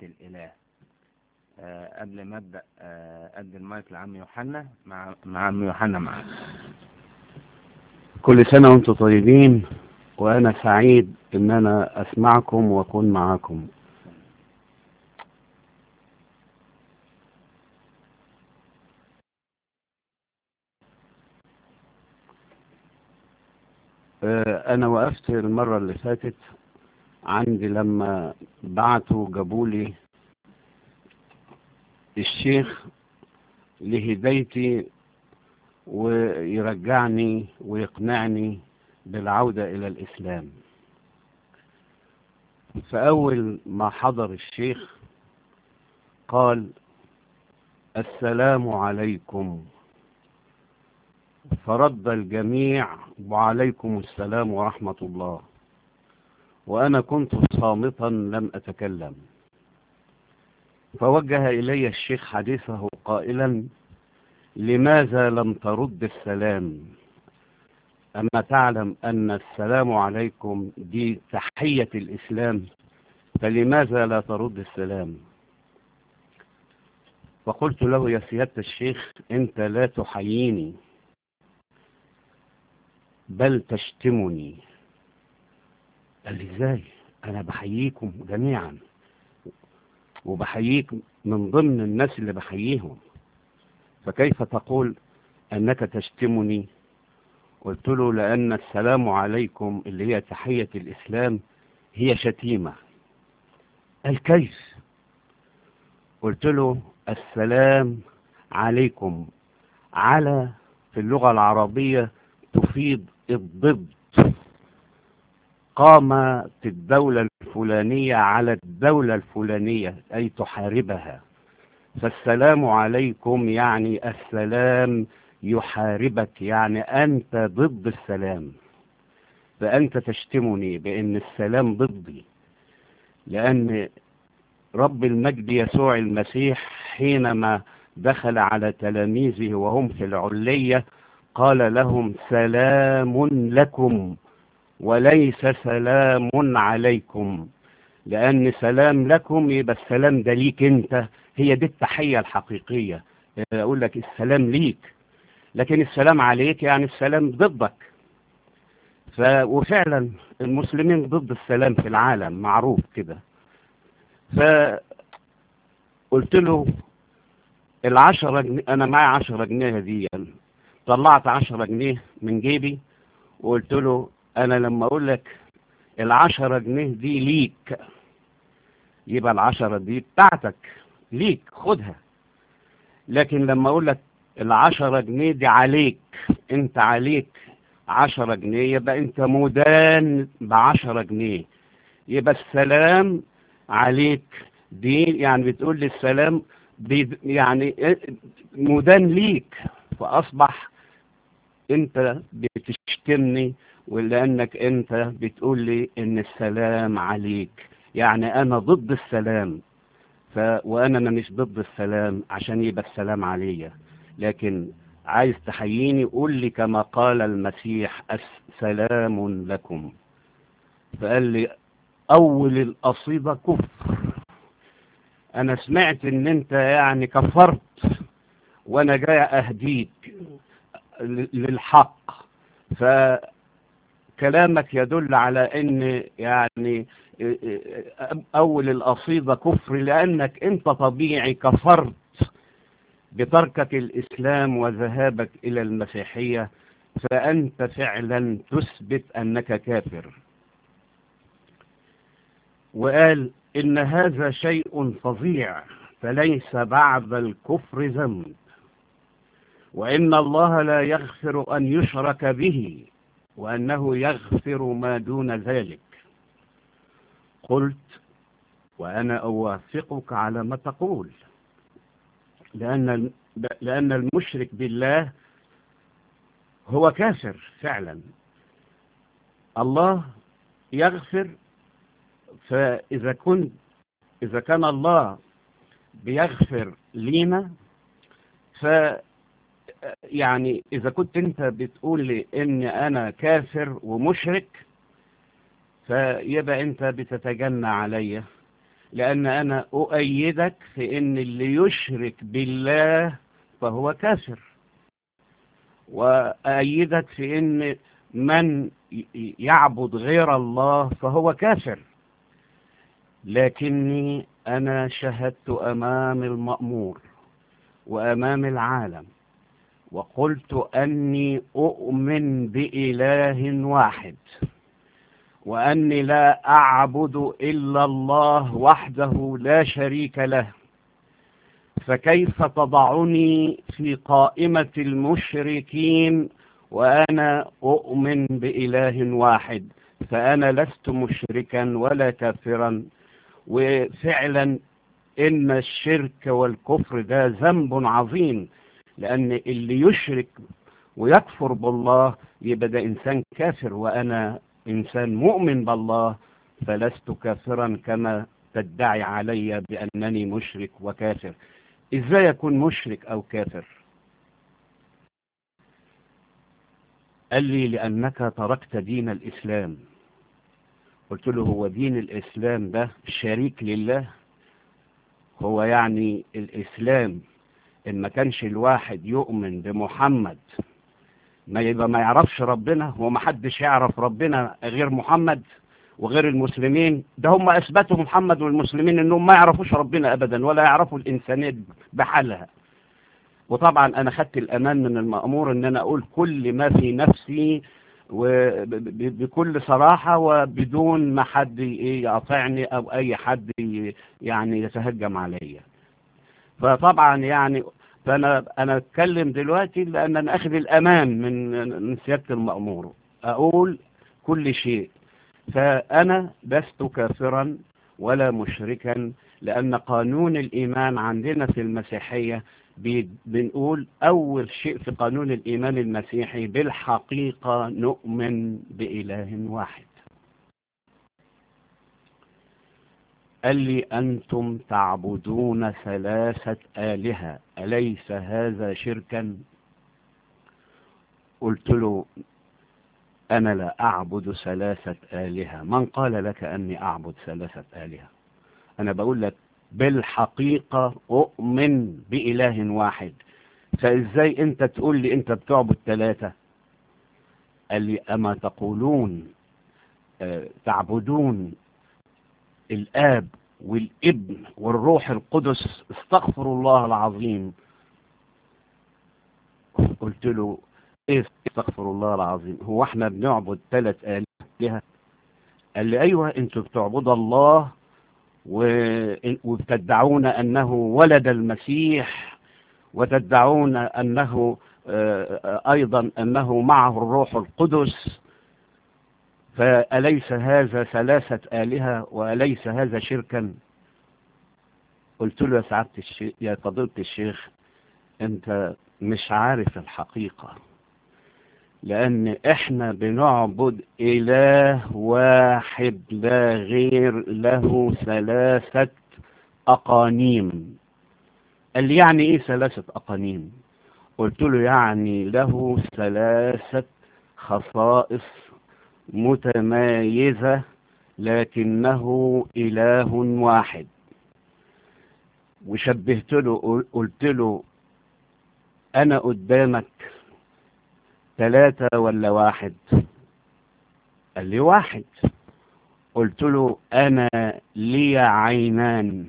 الإله آه، قبل ما أبدأ آه، أدي المايك لعم يوحنا مع مع عم يوحنا معاك كل سنة وانتم طيبين وأنا سعيد إن أنا أسمعكم وأكون معاكم آه، أنا وقفت المرة اللي فاتت عندي لما بعتوا جابولي الشيخ لهدايتي ويرجعني ويقنعني بالعودة إلى الإسلام فأول ما حضر الشيخ قال السلام عليكم فرد الجميع وعليكم السلام ورحمة الله وأنا كنت صامتا لم أتكلم فوجه إلي الشيخ حديثه قائلا لماذا لم ترد السلام أما تعلم أن السلام عليكم دي تحية الإسلام فلماذا لا ترد السلام فقلت له يا سيادة الشيخ أنت لا تحييني بل تشتمني قال لي ازاي انا بحييكم جميعا وبحييك من ضمن الناس اللي بحييهم فكيف تقول انك تشتمني قلت له لان السلام عليكم اللي هي تحية الاسلام هي شتيمة قال كيف قلت له السلام عليكم على في اللغة العربية تفيد الضد قامت الدولة الفلانية على الدولة الفلانية أي تحاربها فالسلام عليكم يعني السلام يحاربك يعني أنت ضد السلام فأنت تشتمني بأن السلام ضدي لأن رب المجد يسوع المسيح حينما دخل على تلاميذه وهم في العلية قال لهم سلام لكم وليس سلام عليكم لأن سلام لكم يبقى السلام ده ليك أنت هي دي التحية الحقيقية أقول لك السلام ليك لكن السلام عليك يعني السلام ضدك ف... وفعلا المسلمين ضد السلام في العالم معروف كده فقلت له العشرة جنيه أنا معي عشرة جنيه دي يعني. طلعت عشرة جنيه من جيبي وقلت له انا لما اقول لك العشرة جنيه دي ليك يبقى العشرة دي بتاعتك ليك خدها لكن لما اقول لك العشرة جنيه دي عليك انت عليك عشرة جنيه يبقى انت مدان بعشرة جنيه يبقى السلام عليك دي يعني بتقول لي السلام دي يعني مدان ليك فاصبح انت بتشتمني ولانك انت بتقول لي ان السلام عليك يعني انا ضد السلام ف... وانا أنا مش ضد السلام عشان يبقى السلام عليا لكن عايز تحييني قول لي كما قال المسيح السلام لكم فقال لي اول القصيدة كفر انا سمعت ان انت يعني كفرت وانا جاي اهديك للحق فكلامك يدل على ان يعني اول القصيدة كفر لانك انت طبيعي كفرت بتركك الاسلام وذهابك الى المسيحية فانت فعلا تثبت انك كافر وقال ان هذا شيء فظيع فليس بعد الكفر ذنب وإن الله لا يغفر أن يشرك به وأنه يغفر ما دون ذلك قلت وأنا أوافقك على ما تقول لأن لأن المشرك بالله هو كافر فعلا الله يغفر فإذا كنت إذا كان الله بيغفر لينا ف يعني إذا كنت أنت بتقول لي إن أنا كافر ومشرك فيبقى أنت بتتجنى عليا لأن أنا أؤيدك في أن اللي يشرك بالله فهو كافر وأؤيدك في أن من يعبد غير الله فهو كافر لكني أنا شهدت أمام المأمور وأمام العالم وقلت أني أؤمن بإله واحد وأني لا أعبد إلا الله وحده لا شريك له فكيف تضعني في قائمة المشركين وأنا أؤمن بإله واحد فأنا لست مشركا ولا كافرا وفعلا إن الشرك والكفر ده ذنب عظيم لأن اللي يشرك ويكفر بالله يبقى ده إنسان كافر وأنا إنسان مؤمن بالله فلست كافرا كما تدعي علي بأنني مشرك وكافر إزاي أكون مشرك أو كافر قال لي لأنك تركت دين الإسلام قلت له هو دين الإسلام ده شريك لله هو يعني الإسلام إن ما كانش الواحد يؤمن بمحمد ما يبقى ما يعرفش ربنا هو ما حدش يعرف ربنا غير محمد وغير المسلمين ده هم أثبتوا محمد والمسلمين إنهم ما يعرفوش ربنا أبدا ولا يعرفوا الإنسانية بحالها وطبعا أنا خدت الأمان من المأمور إن أنا أقول كل ما في نفسي وبكل صراحة وبدون ما حد يقاطعني أو أي حد يعني يتهجم عليا فطبعا يعني فأنا أنا أتكلم دلوقتي لأن أنا أخذ الأمان من من سيادة المأمور أقول كل شيء فأنا لست كافرا ولا مشركا لأن قانون الإيمان عندنا في المسيحية بنقول أول شيء في قانون الإيمان المسيحي بالحقيقة نؤمن بإله واحد قال لي أنتم تعبدون ثلاثة آلهة أليس هذا شركا قلت له أنا لا أعبد ثلاثة آلهة من قال لك أني أعبد ثلاثة آلهة أنا بقول لك بالحقيقة أؤمن بإله واحد فإزاي أنت تقول لي أنت بتعبد ثلاثة قال لي أما تقولون آه تعبدون الآب والابن والروح القدس استغفر الله العظيم قلت له ايه استغفر الله العظيم هو احنا بنعبد ثلاث آلهة قال لي ايوه انتوا بتعبدوا الله وبتدعون انه ولد المسيح وتدعون انه ايضا انه معه الروح القدس فأليس هذا ثلاثة آلهة وأليس هذا شركا قلت له يا سعادة الشيخ يا فضيلة الشيخ أنت مش عارف الحقيقة لأن إحنا بنعبد إله واحد لا غير له ثلاثة أقانيم قال لي يعني إيه ثلاثة أقانيم قلت له يعني له ثلاثة خصائص متمايزة لكنه إله واحد وشبهت له قلت له أنا قدامك ثلاثة ولا واحد قال لي واحد قلت له أنا لي عينان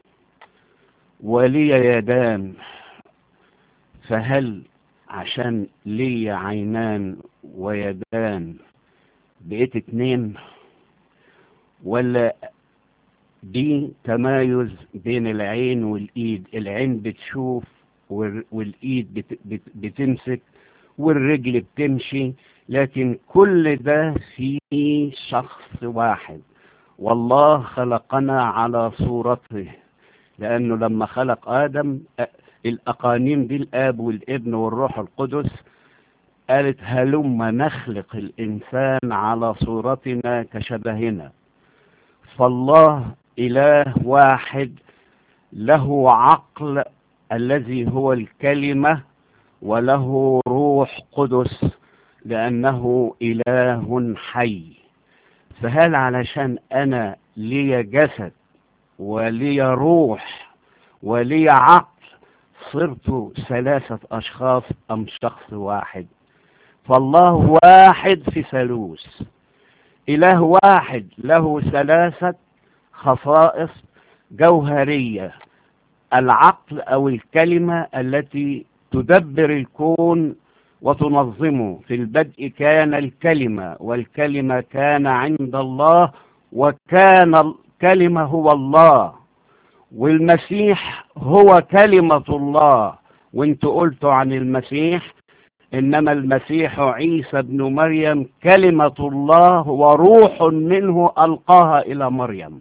ولي يدان فهل عشان لي عينان ويدان بقيت اتنين ولا دي تمايز بين العين والايد العين بتشوف والايد بت بت بتمسك والرجل بتمشي لكن كل ده في شخص واحد والله خلقنا على صورته لانه لما خلق ادم الاقانيم دي الاب والابن والروح القدس قالت هلم نخلق الإنسان على صورتنا كشبهنا فالله إله واحد له عقل الذي هو الكلمة وله روح قدس لأنه إله حي فهل علشان أنا لي جسد ولي روح ولي عقل صرت ثلاثة أشخاص أم شخص واحد فالله واحد في ثالوث إله واحد له ثلاثة خصائص جوهرية العقل أو الكلمة التي تدبر الكون وتنظمه في البدء كان الكلمة والكلمة كان عند الله وكان الكلمة هو الله والمسيح هو كلمة الله وانتوا قلتوا عن المسيح إنما المسيح عيسى ابن مريم كلمة الله وروح منه ألقاها إلى مريم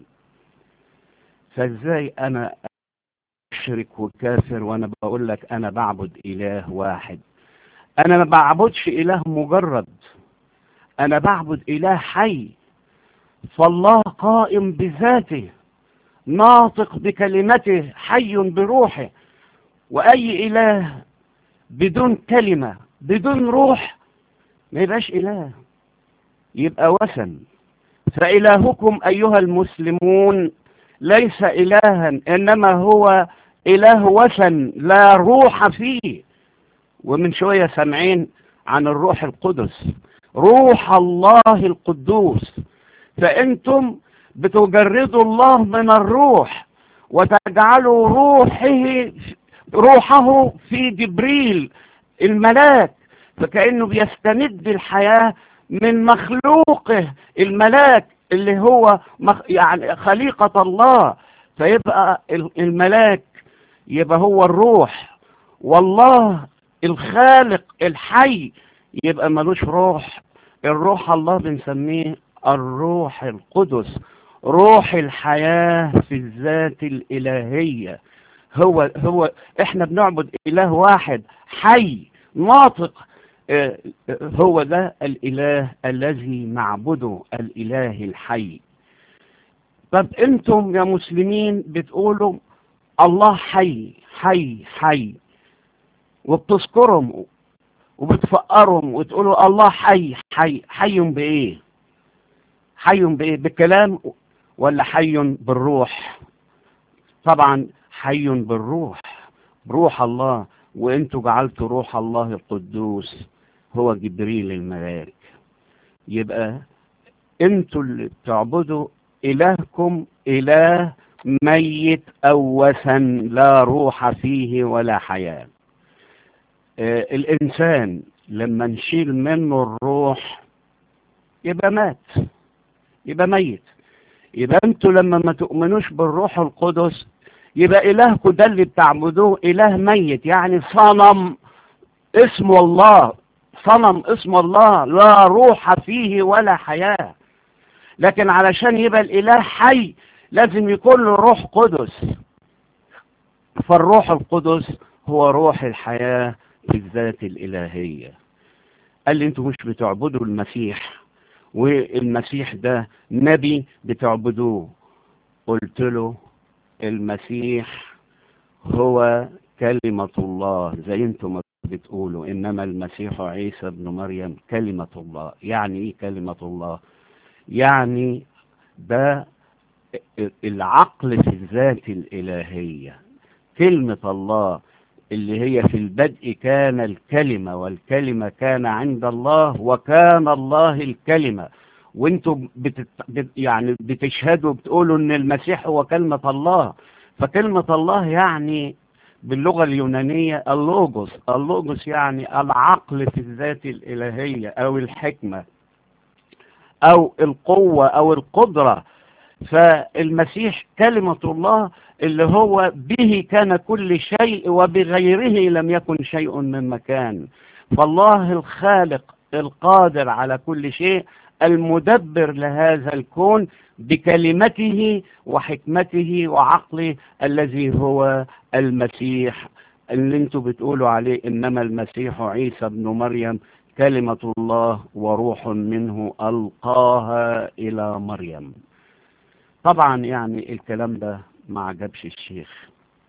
فازاي أنا أشرك وكافر وأنا بقول لك أنا بعبد إله واحد أنا ما بعبدش إله مجرد أنا بعبد إله حي فالله قائم بذاته ناطق بكلمته حي بروحه وأي إله بدون كلمة بدون روح ما يبقاش إله يبقى وثن فإلهكم أيها المسلمون ليس إلها إنما هو إله وثن لا روح فيه ومن شوية سامعين عن الروح القدس روح الله القدوس فأنتم بتجردوا الله من الروح وتجعلوا روحه روحه في جبريل الملاك فكأنه بيستمد الحياة من مخلوقه الملاك اللي هو مخ يعني خليقة الله فيبقى الملاك يبقى هو الروح والله الخالق الحي يبقى ملوش روح الروح الله بنسميه الروح القدس روح الحياة في الذات الإلهية هو هو احنا بنعبد إله واحد حي ناطق هو ده الإله الذي نعبده الإله الحي طب انتم يا مسلمين بتقولوا الله حي حي حي وبتذكرهم وبتفقرهم وتقولوا الله حي حي حي بإيه حي بإيه بالكلام ولا حي بالروح طبعا حي بالروح بروح الله وانتوا جعلتوا روح الله القدوس هو جبريل الملاك يبقى انتوا اللي بتعبدوا الهكم اله ميت او وثن لا روح فيه ولا حياه آه الانسان لما نشيل منه الروح يبقى مات يبقى ميت يبقى انتوا لما ما تؤمنوش بالروح القدس يبقى إلهكم ده اللي بتعبدوه إله ميت يعني صنم اسمه الله صنم اسمه الله لا روح فيه ولا حياة لكن علشان يبقى الإله حي لازم يكون له روح قدس فالروح القدس هو روح الحياة في الذات الإلهية قال لي انتوا مش بتعبدوا المسيح والمسيح ده نبي بتعبدوه قلت له المسيح هو كلمة الله زي انتم بتقولوا انما المسيح عيسى ابن مريم كلمة الله يعني ايه كلمة الله يعني ده العقل في الذات الالهية كلمة الله اللي هي في البدء كان الكلمة والكلمة كان عند الله وكان الله الكلمة وانتم بتت... بت... يعني بتشهدوا بتقولوا ان المسيح هو كلمة الله فكلمة الله يعني باللغة اليونانية اللوجوس اللوجوس يعني العقل في الذات الإلهية أو الحكمة أو القوة أو القدرة فالمسيح كلمة الله اللي هو به كان كل شيء وبغيره لم يكن شيء من مكان فالله الخالق القادر على كل شيء المدبر لهذا الكون بكلمته وحكمته وعقله الذي هو المسيح اللي انتوا بتقولوا عليه انما المسيح عيسى ابن مريم كلمة الله وروح منه ألقاها إلى مريم طبعا يعني الكلام ده ما عجبش الشيخ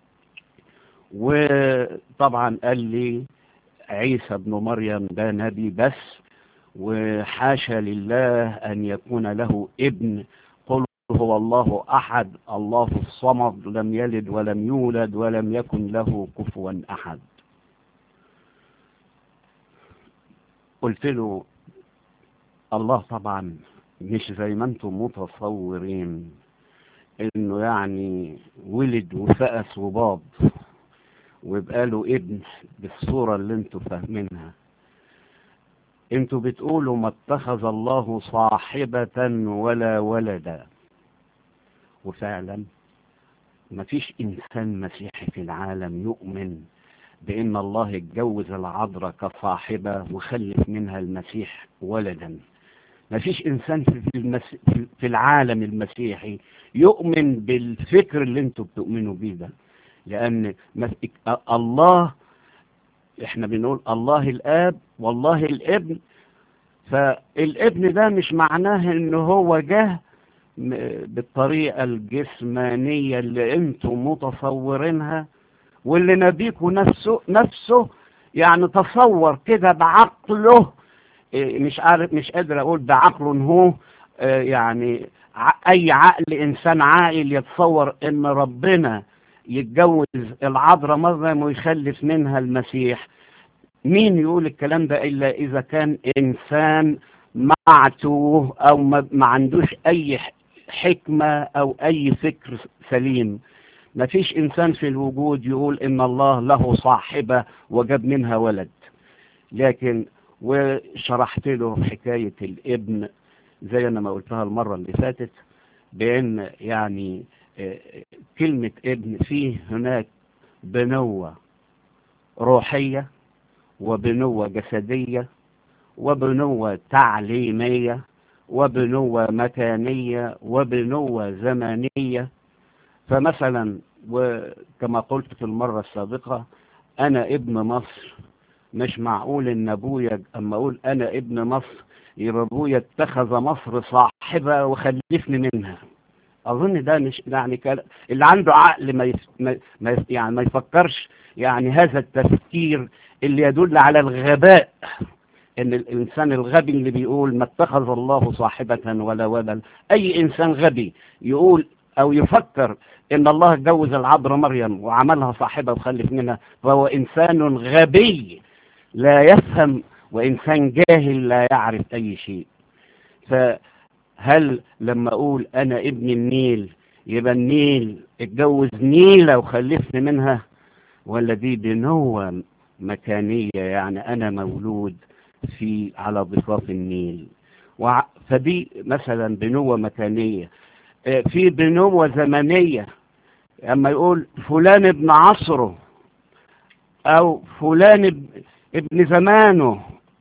وطبعا قال لي عيسى ابن مريم ده نبي بس وحاشا لله أن يكون له ابن قل هو الله أحد الله الصمد لم يلد ولم يولد ولم يكن له كفوا أحد قلت له الله طبعا مش زي ما انتم متصورين انه يعني ولد وفأس وباب ويبقى له ابن بالصورة اللي انتوا فاهمينها انتوا بتقولوا ما اتخذ الله صاحبة ولا ولدا وفعلا ما فيش انسان مسيحي في العالم يؤمن بان الله اتجوز العذراء كصاحبة وخلف منها المسيح ولدا ما فيش انسان في, المس... في العالم المسيحي يؤمن بالفكر اللي انتوا بتؤمنوا بيه ده لان الله احنا بنقول الله الاب والله الابن فالابن ده مش معناه ان هو جه بالطريقة الجسمانية اللي انتم متصورينها واللي نبيكوا نفسه نفسه يعني تصور كده بعقله مش عارف مش قادر اقول بعقله هو يعني اي عقل انسان عاقل يتصور ان ربنا يتجوز العذراء مريم ويخلف منها المسيح مين يقول الكلام ده الا اذا كان انسان معتوه او ما عندوش اي حكمة او اي فكر سليم ما فيش انسان في الوجود يقول ان الله له صاحبة وجاب منها ولد لكن وشرحت له حكاية الابن زي انا ما قلتها المرة اللي فاتت بان يعني كلمة ابن فيه هناك بنوة روحية وبنوة جسدية وبنوة تعليمية وبنوة مكانية وبنوة زمانية فمثلا وكما قلت في المرة السابقة أنا ابن مصر مش معقول إن أبويا أما أقول أنا ابن مصر يبقى أبويا اتخذ مصر صاحبة وخلفني منها أظن ده مش يعني كلام اللي عنده عقل ما, يف... ما يف... يعني ما يفكرش يعني هذا التفكير اللي يدل على الغباء ان الانسان الغبي اللي بيقول ما اتخذ الله صاحبة ولا ولد اي انسان غبي يقول او يفكر ان الله جوز العذراء مريم وعملها صاحبة وخلف منها فهو انسان غبي لا يفهم وانسان جاهل لا يعرف اي شيء فهل لما اقول انا ابن النيل يبقى النيل اتجوز نيلة وخلفني منها ولا دي بنوة مكانية يعني انا مولود في على ضفاف النيل وع... فدي مثلا بنوة مكانية في بنوة زمنية اما يقول فلان ابن عصره او فلان اب... ابن زمانه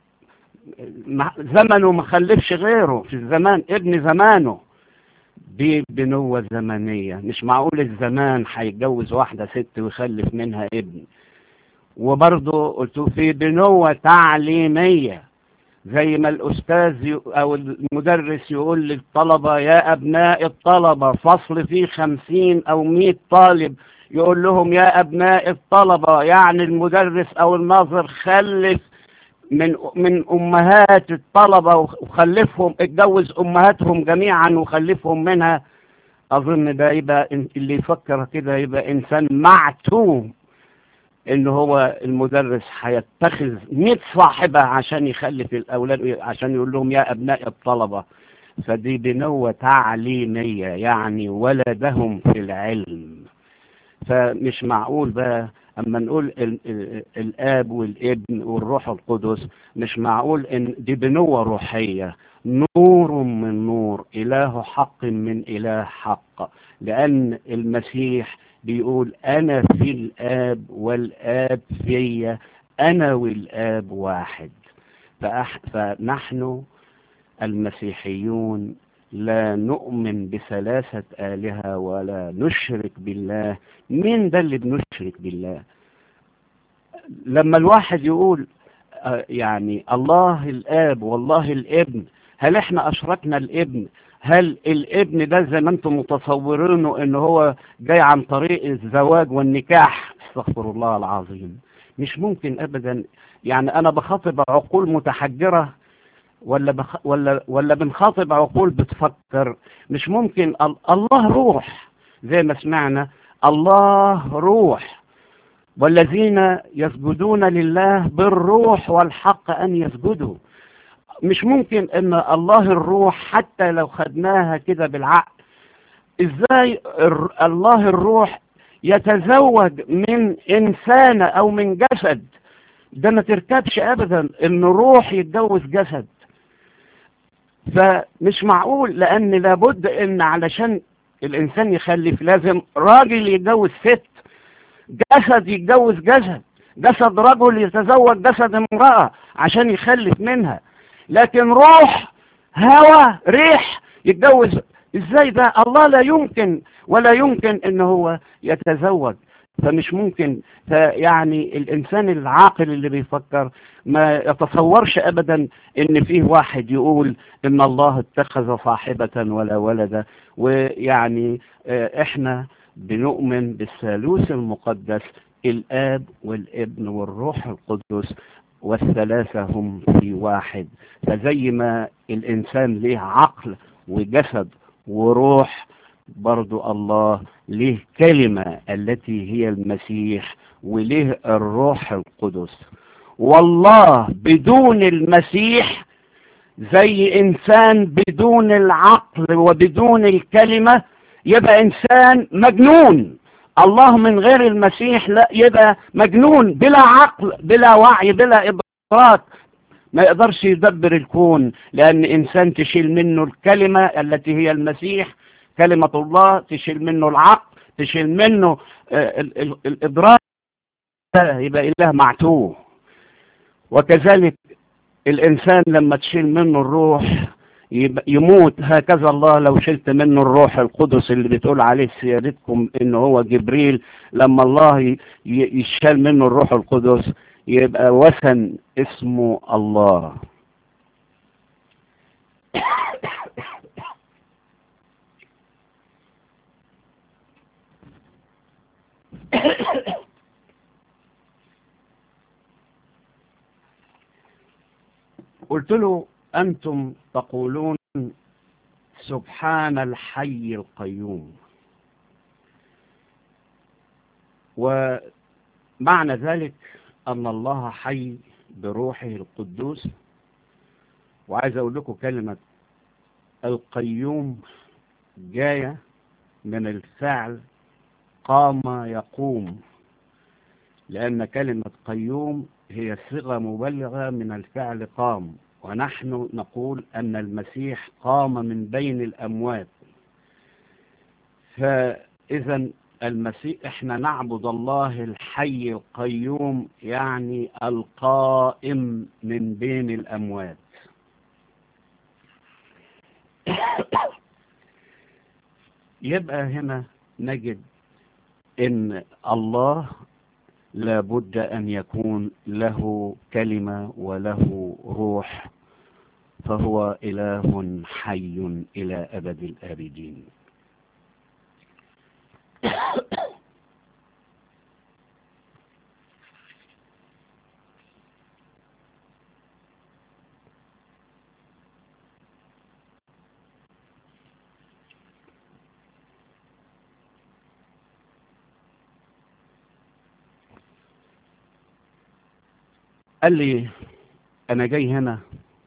زمنه ما خلفش غيره في الزمان ابن زمانه دي بنوة زمنية مش معقول الزمان هيتجوز واحدة ست ويخلف منها ابن وبرضه قلت في بنوة تعليمية زي ما الأستاذ أو المدرس يقول للطلبة يا أبناء الطلبة فصل فيه خمسين أو مئة طالب يقول لهم يا أبناء الطلبة يعني المدرس أو الناظر خلف من من أمهات الطلبة وخلفهم اتجوز أمهاتهم جميعا وخلفهم منها أظن ده يبقى اللي يفكر كده يبقى إنسان معتوم ان هو المدرس هيتخذ 100 صاحبة عشان يخلف الاولاد عشان يقول لهم يا ابناء الطلبة فدي بنوة تعليمية يعني ولدهم في العلم فمش معقول بقى اما نقول ال ال الاب والابن والروح القدس مش معقول ان دي بنوة روحية نور من نور اله حق من اله حق لان المسيح بيقول أنا في الآب والآب في أنا والآب واحد فأح فنحن المسيحيون لا نؤمن بثلاثة آلهة ولا نشرك بالله مين ده اللي بنشرك بالله لما الواحد يقول يعني الله الآب والله الابن هل احنا أشركنا الابن هل الابن ده زي ما انتم متصورينه ان هو جاي عن طريق الزواج والنكاح استغفر الله العظيم مش ممكن ابدا يعني انا بخاطب عقول متحجرة ولا بخ... ولا ولا بنخاطب عقول بتفكر مش ممكن ال... الله روح زي ما سمعنا الله روح والذين يسجدون لله بالروح والحق ان يسجدوا مش ممكن ان الله الروح حتى لو خدناها كده بالعقل ازاي الر- الله الروح يتزوج من انسان او من جسد ده ما تركبش ابدا ان روح يتجوز جسد فمش معقول لان لابد ان علشان الانسان يخلف لازم راجل يتجوز ست جسد يتجوز جسد جسد رجل يتزوج جسد امرأة عشان يخلف منها لكن روح هوى ريح يتجوز ازاي ده الله لا يمكن ولا يمكن ان هو يتزوج فمش ممكن فيعني الانسان العاقل اللي بيفكر ما يتصورش ابدا ان فيه واحد يقول ان الله اتخذ صاحبة ولا ولد ويعني آه، احنا بنؤمن بالثالوث المقدس الاب والابن والروح القدس والثلاثة هم في واحد فزي ما الانسان ليه عقل وجسد وروح برضو الله ليه كلمة التي هي المسيح وليه الروح القدس والله بدون المسيح زي انسان بدون العقل وبدون الكلمة يبقى انسان مجنون الله من غير المسيح لا يبقى مجنون بلا عقل بلا وعي بلا ادراك ما يقدرش يدبر الكون لان انسان تشيل منه الكلمة التي هي المسيح كلمة الله تشيل منه العقل تشيل منه آه، ال- ال- الادراك يبقى اله معتوه وكذلك الانسان لما تشيل منه الروح يبقى يموت هكذا الله لو شلت منه الروح القدس اللي بتقول عليه سيادتكم ان هو جبريل لما الله ي- ي- يشال منه الروح القدس يبقى وثن اسمه الله قلت له أنتم تقولون سبحان الحي القيوم ومعنى ذلك أن الله حي بروحه القدوس وعايز أقول لكم كلمة القيوم جاية من الفعل قام يقوم لأن كلمة قيوم هي صيغة مبلغة من الفعل قام ونحن نقول أن المسيح قام من بين الأموات فإذا المسيح احنا نعبد الله الحي القيوم يعني القائم من بين الأموات يبقى هنا نجد ان الله لابد ان يكون له كلمة وله روح فهو اله حي الى ابد الابدين قال لي انا جاي هنا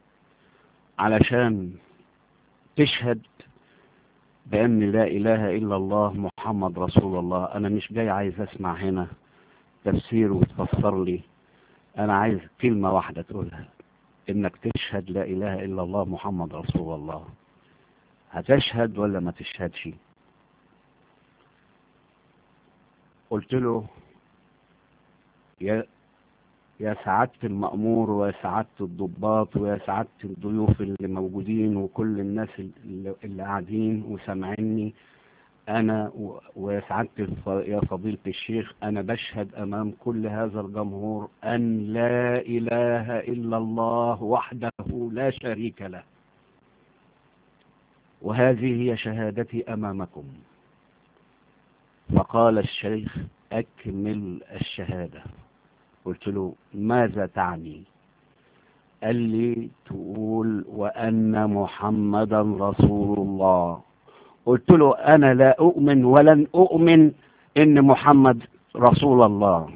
علشان تشهد بان لا اله الا الله محمد رسول الله انا مش جاي عايز اسمع هنا تفسير وتفسر لي انا عايز كلمة واحدة تقولها انك تشهد لا اله الا الله محمد رسول الله هتشهد ولا ما تشهدش قلت له يا يا سعادة المأمور ويا سعادة الضباط ويا سعادة الضيوف اللي موجودين وكل الناس اللي, اللي قاعدين وسامعيني أنا و- ويا سعادة الف- يا فضيلة الشيخ أنا بشهد أمام كل هذا الجمهور أن لا إله إلا الله وحده لا شريك له وهذه هي شهادتي أمامكم فقال الشيخ أكمل الشهادة قلت له ماذا تعني قال لي تقول وأن محمدا رسول الله قلت له أنا لا أؤمن ولن أؤمن إن محمد رسول الله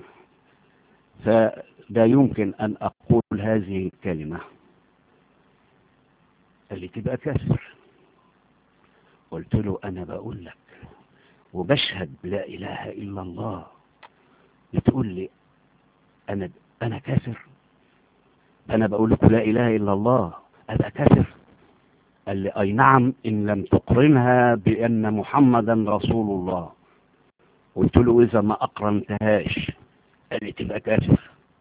فلا يمكن أن أقول هذه الكلمة اللي تبقى كافر قلت له أنا بقول لك وبشهد لا إله إلا الله بتقول لي أنا أنا كافر أنا بقول لك لا إله إلا الله أبقى كافر قال لي أي نعم إن لم تقرنها بأن محمدا رسول الله قلت له إذا ما أقرنتهاش قال لي تبقى كافر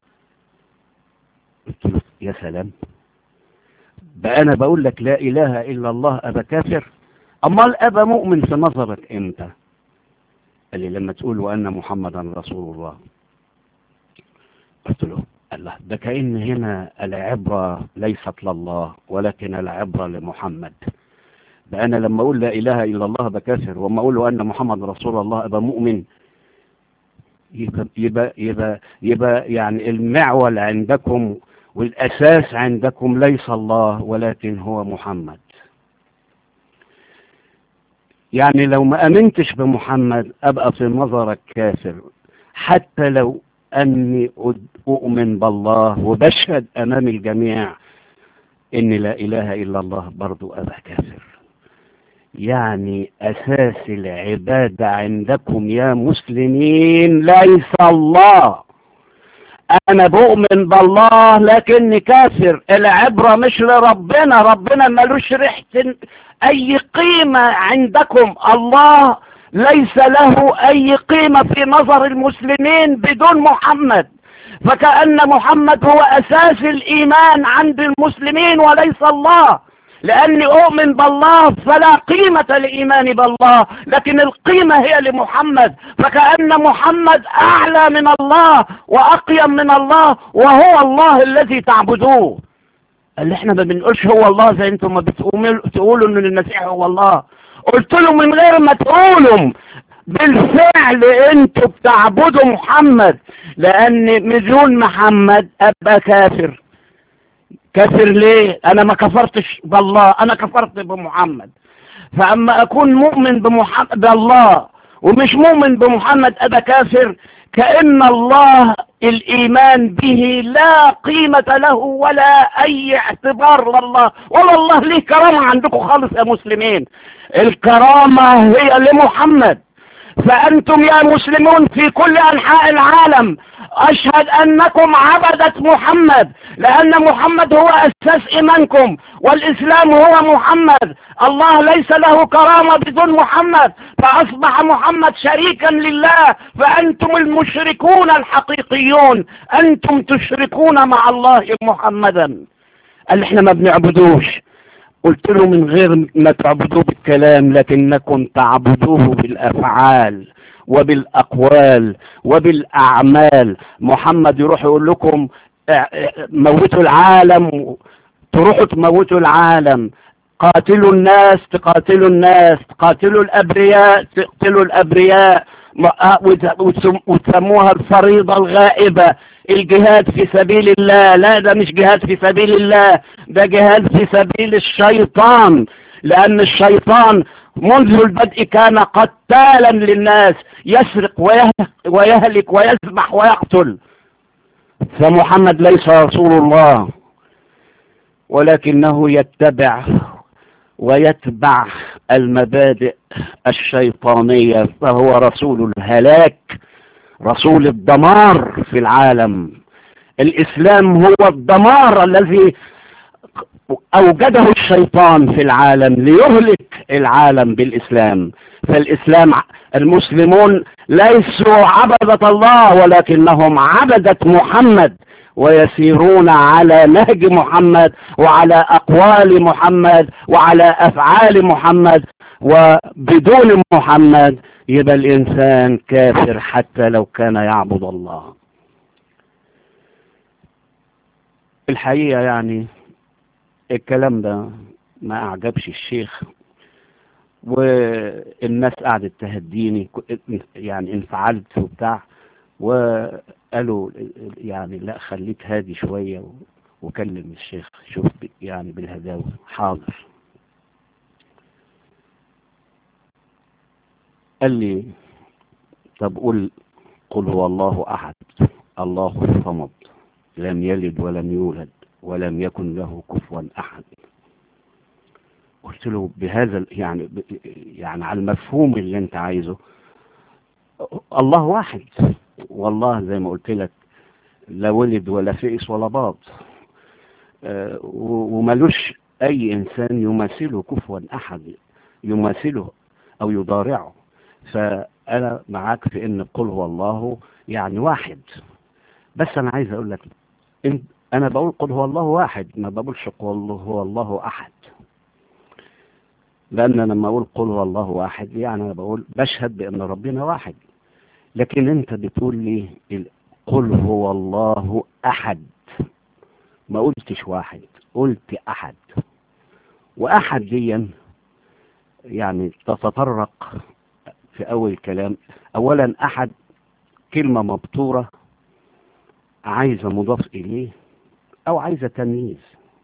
قلت له يا سلام بقى أنا بقول لك لا إله إلا الله أبا كافر أمال أبا مؤمن في نظرك إمتى قال لي لما تقول وأن محمدا رسول الله قلت له الله ده كأن هنا العبرة ليست لله ولكن العبرة لمحمد ده أنا لما أقول لا إله إلا الله بكافر وما أقول أن محمد رسول الله أبقى مؤمن يبقى, يبقى, يبقى, يبقى يعني المعول عندكم والأساس عندكم ليس الله ولكن هو محمد يعني لو ما أمنتش بمحمد أبقى في نظرك كافر حتى لو أني أؤمن بالله وبشهد أمام الجميع إن لا إله إلا الله برضو أبا كافر يعني أساس العبادة عندكم يا مسلمين ليس الله أنا بؤمن بالله لكني كافر العبرة مش لربنا ربنا ملوش ريحة أي قيمة عندكم الله ليس له أي قيمة في نظر المسلمين بدون محمد فكأن محمد هو أساس الإيمان عند المسلمين وليس الله لأني أؤمن بالله فلا قيمة لإيماني بالله لكن القيمة هي لمحمد فكأن محمد أعلى من الله وأقيم من الله وهو الله الذي تعبدوه اللي احنا ما بنقولش هو الله زي انتم ما بتقولوا ان المسيح هو الله قلت له من غير ما تقولوا بالفعل انتوا بتعبدوا محمد لان مليون محمد ابقى كافر كافر ليه انا ما كفرتش بالله انا كفرت بمحمد فاما اكون مؤمن بمحمد بالله ومش مؤمن بمحمد ابقى كافر كأن الله الإيمان به لا قيمة له ولا أي اعتبار لله ولا الله ليه كرامة عندكم خالص يا مسلمين الكرامة هي لمحمد فأنتم يا مسلمون في كل أنحاء العالم أشهد أنكم عبدة محمد لأن محمد هو أساس إيمانكم والإسلام هو محمد الله ليس له كرامة بدون محمد فأصبح محمد شريكا لله فأنتم المشركون الحقيقيون أنتم تشركون مع الله محمدا اللي احنا ما بنعبدوش قلت له من غير ما تعبدوه بالكلام لكنكم تعبدوه بالافعال وبالاقوال وبالاعمال محمد يروح يقول لكم موتوا العالم تروحوا تموتوا العالم قاتلوا الناس تقاتلوا الناس تقاتلوا الابرياء تقتلوا الابرياء وتسموها الفريضة الغائبة الجهاد في سبيل الله لا ده مش جهاد في سبيل الله ده جهاد في سبيل الشيطان لأن الشيطان منذ البدء كان قتالا للناس يسرق ويهلك ويذبح ويقتل فمحمد ليس رسول الله ولكنه يتبع ويتبع المبادئ الشيطانية فهو رسول الهلاك رسول الدمار في العالم الإسلام هو الدمار الذي أوجده الشيطان في العالم ليهلك العالم بالإسلام فالإسلام المسلمون ليسوا عبدة الله ولكنهم عبدة محمد ويسيرون على نهج محمد وعلى أقوال محمد وعلى أفعال محمد وبدون محمد يبقى الإنسان كافر حتى لو كان يعبد الله الحقيقة يعني الكلام ده ما أعجبش الشيخ والناس قعدت تهديني يعني انفعلت وبتاع وقالوا يعني لا خليك هادي شوية وكلم الشيخ شوف ب- يعني بالهداوة حاضر قال لي طب قول قل هو الله أحد الله الصمد لم يلد ولم يولد ولم يكن له كفوا أحد قلت له بهذا ال- يعني ب- يعني على المفهوم اللي انت عايزه الله واحد والله زي ما قلت لك لا ولد ولا فئس ولا باط آه، و- وملوش اي انسان يماثله كفوا احد يماثله او يضارعه فانا معاك في ان قل هو الله يعني واحد بس انا عايز اقول لك إن- انا بقول قل هو الله واحد ما بقولش قل هو الله احد لان أنا لما اقول قل هو الله واحد يعني انا بقول بشهد بان ربنا واحد لكن انت بتقول لي ال- قل هو الله احد ما قلتش واحد قلت احد واحد دي يعني تتطرق في اول كلام اولا احد كلمة مبتورة عايزة مضاف اليه او عايزة تمييز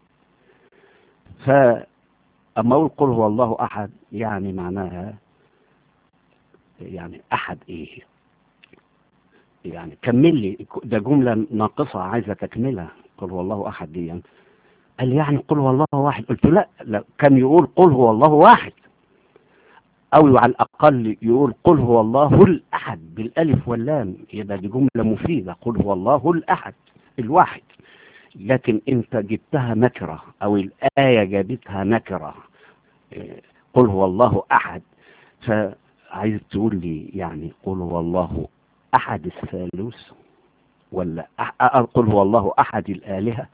فاما اقول قل هو الله احد يعني معناها يعني احد ايه يعني كمل لي ده جملة ناقصة عايزة تكملها قل هو الله أحد دي يعني. قال لي يعني قل هو الله واحد قلت له لا, لا كان يقول قل هو الله واحد أو على الأقل يقول قل هو الله الأحد بالألف واللام يبقى دي جملة مفيدة قل هو الله الأحد الواحد لكن أنت جبتها نكرة أو الآية جابتها نكرة إيه، قل هو الله أحد فعايز تقول لي يعني قل هو الله أحد الثالوث ولا أح- أقول هو الله أحد الآلهة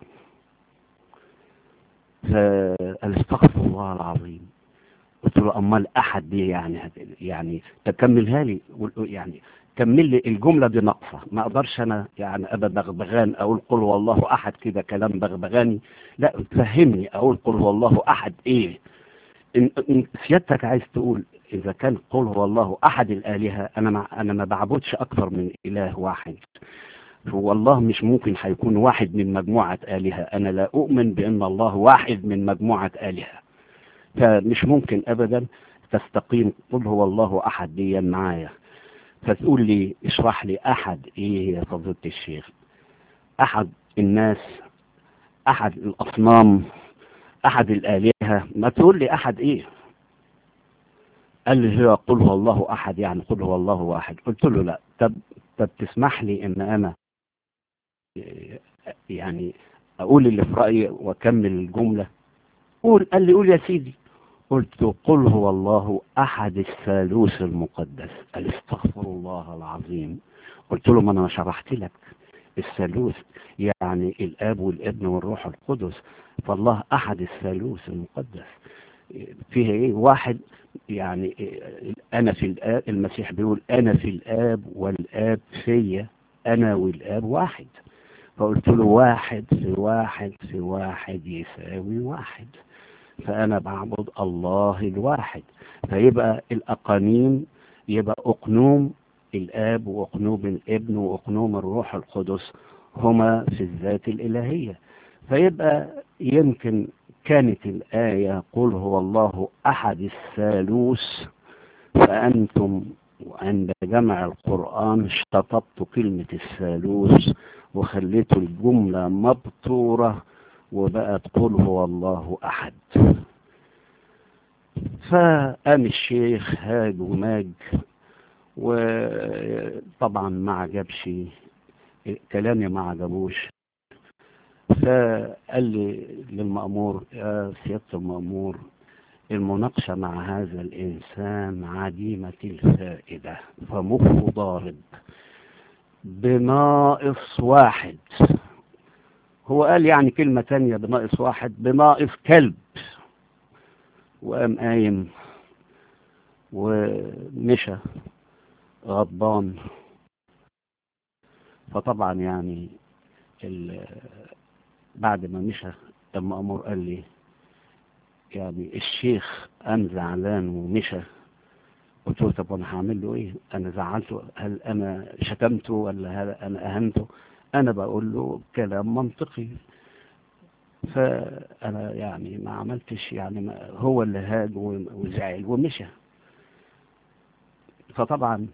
فقال استغفر الله العظيم قلت له أمال أحد دي يعني هت- يعني تكملها لي قول- يعني كمل لي الجملة دي ناقصة ما أقدرش أنا يعني أبقى بغبغان أقول قل هو الله أحد كده كلام بغبغاني لا فهمني أقول قل هو الله أحد إيه إن إن سيادتك عايز تقول إذا كان قل هو الله أحد الآلهة أنا ما أنا ما بعبدش أكثر من إله واحد والله مش ممكن هيكون واحد من مجموعة آلهة أنا لا أؤمن بأن الله واحد من مجموعة آلهة فمش ممكن أبدا تستقيم قل هو الله أحد دي معايا فتقول لي اشرح لي أحد إيه يا فضيلة الشيخ أحد الناس أحد الأصنام أحد الآلهة ما تقول لي أحد إيه قال لي هو قل هو الله أحد يعني قل هو الله واحد قلت له لا طب طب تسمح لي إن أنا يعني أقول اللي في رأيي وأكمل الجملة قول قال لي قول يا سيدي قلت قل هو الله أحد الثالوث المقدس قال استغفر الله العظيم قلت له ما أنا شرحت لك الثالوث يعني الآب والابن والروح القدس فالله أحد الثالوث المقدس فيها إيه واحد يعني أنا في الآب المسيح بيقول أنا في الآب والآب فيا أنا والآب واحد فقلت له واحد في واحد في واحد يساوي واحد فأنا بعبد الله الواحد فيبقى الأقانيم يبقى أقنوم الآب وأقنوم الابن وأقنوم الروح القدس هما في الذات الإلهية فيبقى يمكن كانت الآية قل هو الله أحد الثالوث فأنتم عند جمع القرآن شطبتوا كلمة الثالوث وخليتوا الجملة مبتورة وبقت قل هو الله أحد فقام الشيخ هاج وماج وطبعا ما عجبش كلامي ما عجبوش فقال لي للمأمور يا سيادة المأمور المناقشة مع هذا الإنسان عديمة الفائدة فمخه ضارب بناقص واحد هو قال يعني كلمة تانية بناقص واحد بناقص كلب وقام قايم ومشى غضبان فطبعا يعني بعد ما مشى المأمور قال لي يعني الشيخ قام زعلان ومشى قلت له طب انا هعمل له ايه انا زعلته هل انا شتمته ولا هل انا اهنته انا بقول له كلام منطقي فأنا يعني ما عملتش يعني ما هو اللي هاج وزعل ومشى فطبعا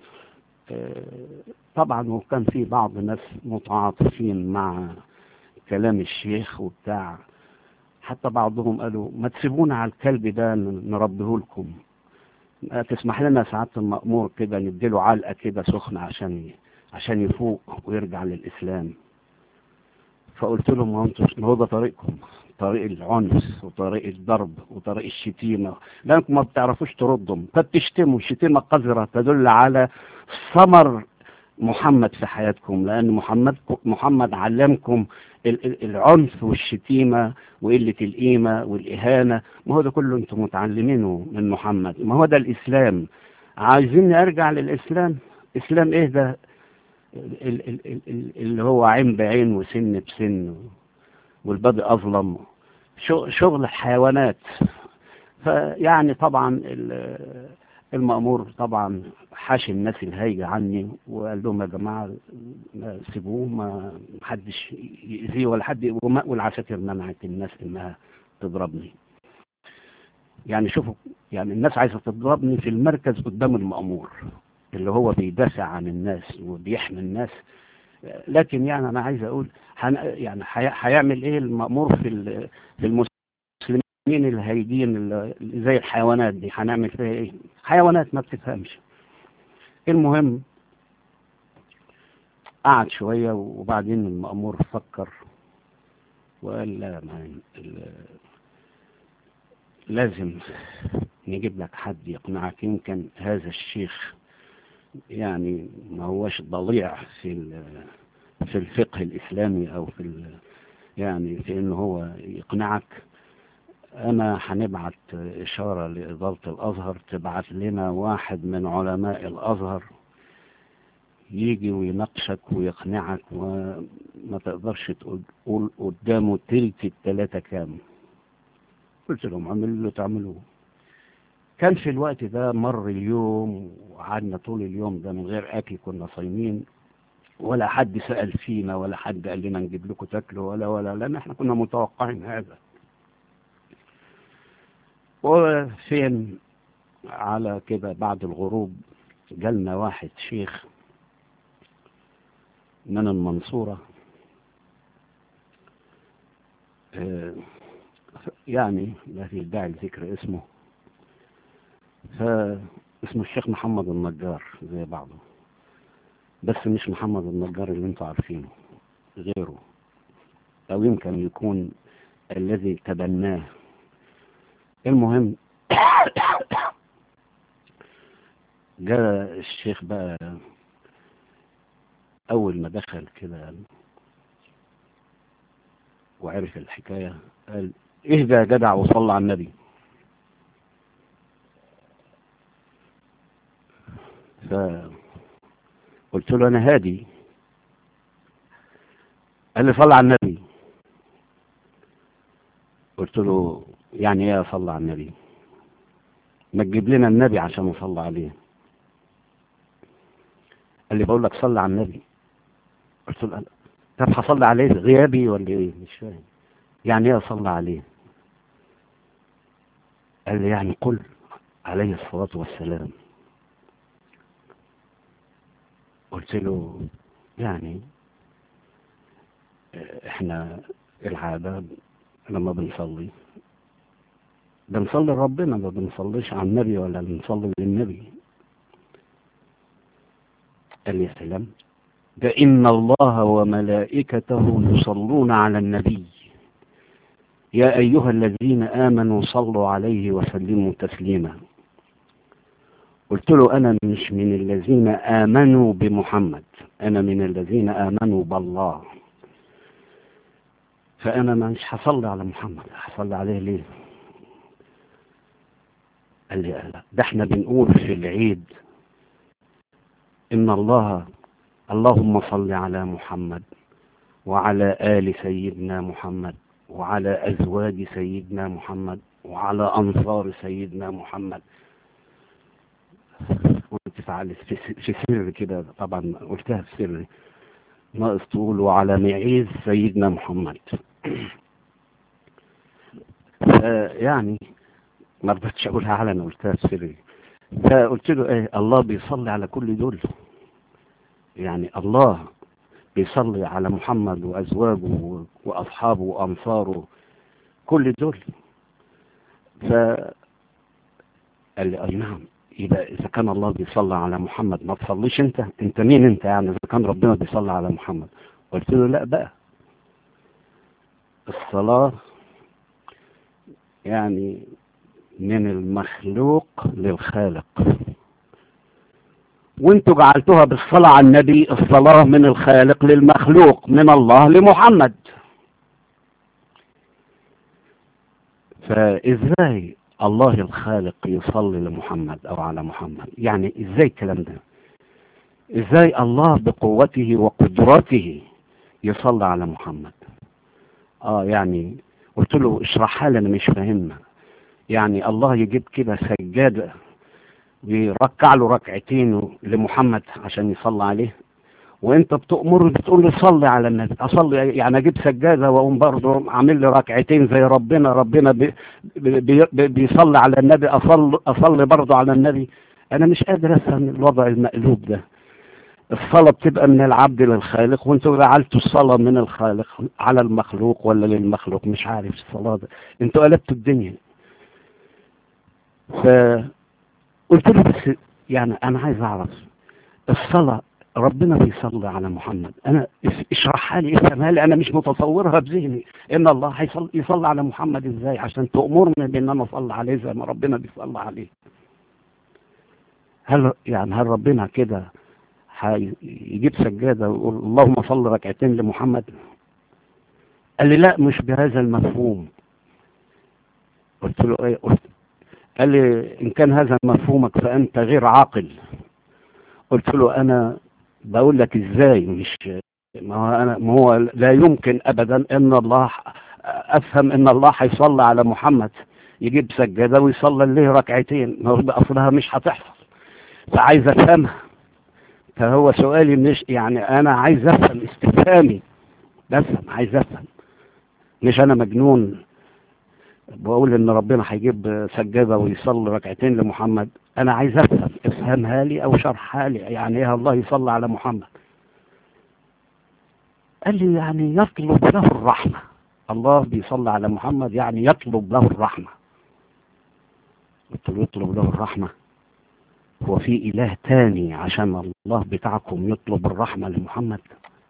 طبعا وكان في بعض الناس متعاطفين مع كلام الشيخ وبتاع حتى بعضهم قالوا ما تسيبونا على الكلب ده نربيه لكم تسمح لنا ساعات المأمور كده نديله علقة كده سخنة عشان عشان يفوق ويرجع للإسلام فقلت لهم ما انتوا هو ده طريقكم طريق العنف وطريق الضرب وطريق الشتيمة لأنكم ما بتعرفوش تردهم فبتشتموا شتيمة قذرة تدل على ثمر محمد في حياتكم لأن محمد محمد علمكم العنف والشتيمة وقلة القيمة والإهانة ما هو ده كله أنتم متعلمينه من محمد ما هو ده الإسلام عايزين أرجع للإسلام إسلام إيه ده اللي هو عين بعين وسن بسن والبدء أظلم شغل الحيوانات فيعني طبعا المأمور طبعا حاشي الناس الهايجة عني وقال لهم يا جماعة ما سيبوه ما حدش يأذيه ولا حد والعساكر منعت الناس انها تضربني يعني شوفوا يعني الناس عايزة تضربني في المركز قدام المأمور اللي هو بيدافع عن الناس وبيحمي الناس لكن يعني انا عايز اقول حن يعني هيعمل ايه المأمور في في المسلمين الهايدين اللي زي الحيوانات دي هنعمل فيها ايه حيوانات ما بتفهمش المهم قعد شوية وبعدين المأمور فكر وقال لا ما لازم نجيب لك حد يقنعك يمكن هذا الشيخ يعني ما هوش ضليع في في الفقه الإسلامي أو في يعني في إنه هو يقنعك أنا هنبعت إشارة لإدارة الأزهر تبعت لنا واحد من علماء الأزهر يجي ويناقشك ويقنعك وما تقدرش تقول قدامه تلت التلاتة كام قلت لهم اعملوا اللي تعملوه كان في الوقت ده مر اليوم وقعدنا طول اليوم ده من غير أكل كنا صايمين ولا حد سأل فينا ولا حد قال لنا نجيب لكم تاكلوا ولا ولا لأن احنا كنا متوقعين هذا وفين على كده بعد الغروب جالنا واحد شيخ من المنصورة اه يعني لا في داعي لذكر اسمه فاسمه الشيخ محمد النجار زي بعضه بس مش محمد النجار اللي انتوا عارفينه غيره او يمكن يكون الذي تبناه المهم جاء الشيخ بقى اول ما دخل كده وعرف الحكاية قال اهدى يا جدع وصلى على النبي فقلت له انا هادي قال لي صلى على النبي قلت له يعني ايه صلى على النبي ما تجيب لنا النبي عشان نصلي عليه قال لي بقول لك صلي على النبي قلت له طب هصلي عليه غيابي ولا ايه مش فاهم يعني ايه اصلي عليه قال لي يعني قل عليه الصلاة والسلام قلت له يعني احنا العادة لما بنصلي بنصلي ربنا ما بنصليش على النبي ولا بنصلي للنبي قال لي يا سلام ده إن الله وملائكته يصلون على النبي يا أيها الذين آمنوا صلوا عليه وسلموا تسليما قلت له أنا مش من الذين آمنوا بمحمد أنا من الذين آمنوا بالله فأنا مش هصلي على محمد هصلي عليه ليه قال لي لا ده احنا بنقول في العيد إن الله اللهم صل على محمد وعلى آل سيدنا محمد وعلى أزواج سيدنا محمد وعلى أنصار سيدنا محمد قلت فعل في سر كده طبعا قلتها في سر ناقص تقول وعلى معيز سيدنا محمد يعني ما رضيتش اقولها علنا قلتها سري فقلت له ايه الله بيصلي على كل دول يعني الله بيصلي على محمد وازواجه واصحابه وانصاره كل دول ف قال لي اي نعم يبقى اذا كان الله بيصلي على محمد ما تصليش انت انت مين انت يعني اذا كان ربنا بيصلي على محمد قلت له لا بقى الصلاة يعني من المخلوق للخالق وانتوا جعلتوها بالصلاة على النبي الصلاة من الخالق للمخلوق من الله لمحمد فازاي الله الخالق يصلي لمحمد او على محمد يعني ازاي الكلام ده ازاي الله بقوته وقدرته يصلي على محمد اه يعني قلت له اشرحها لي انا مش فاهمها يعني الله يجيب كده سجادة ويركع له ركعتين لمحمد عشان يصلي عليه وانت بتأمر بتقول لي صلي على النبي اصلي يعني اجيب سجاده واقوم برضه عامل لي ركعتين زي ربنا ربنا بي بي بي بيصلي على النبي اصلي اصلي برضه على النبي انا مش قادر افهم الوضع المقلوب ده الصلاة بتبقى من العبد للخالق وانتوا جعلتوا الصلاة من الخالق على المخلوق ولا للمخلوق مش عارف الصلاة ده انتوا قلبتوا الدنيا فقلت له بس يعني انا عايز اعرف الصلاة ربنا بيصلي على محمد انا اشرحها لي افهمها لي انا مش متصورها بذهني ان الله هيصلي يصلي على محمد ازاي عشان تأمرني بان انا اصلي عليه زي ما ربنا بيصلي عليه هل يعني هل ربنا كده هيجيب سجادة ويقول اللهم صل ركعتين لمحمد قال لي لا مش بهذا المفهوم قلت له ايه قلت قال لي ان كان هذا مفهومك فانت غير عاقل قلت له انا بقول لك ازاي مش ما هو انا ما هو لا يمكن ابدا ان الله افهم ان الله هيصلي على محمد يجيب سجاده ويصلي له ركعتين ما هو اصلها مش هتحصل فعايز افهمها فهو سؤالي مش يعني انا عايز افهم استفهامي بفهم عايز افهم مش انا مجنون بقول ان ربنا هيجيب سجاده ويصلي ركعتين لمحمد انا عايز افهم افهمها لي او شرحها لي يعني ايه الله يصلي على محمد قال لي يعني يطلب له الرحمه الله بيصلي على محمد يعني يطلب له الرحمه قلت له يطلب له الرحمه هو في إله تاني عشان الله بتاعكم يطلب الرحمة لمحمد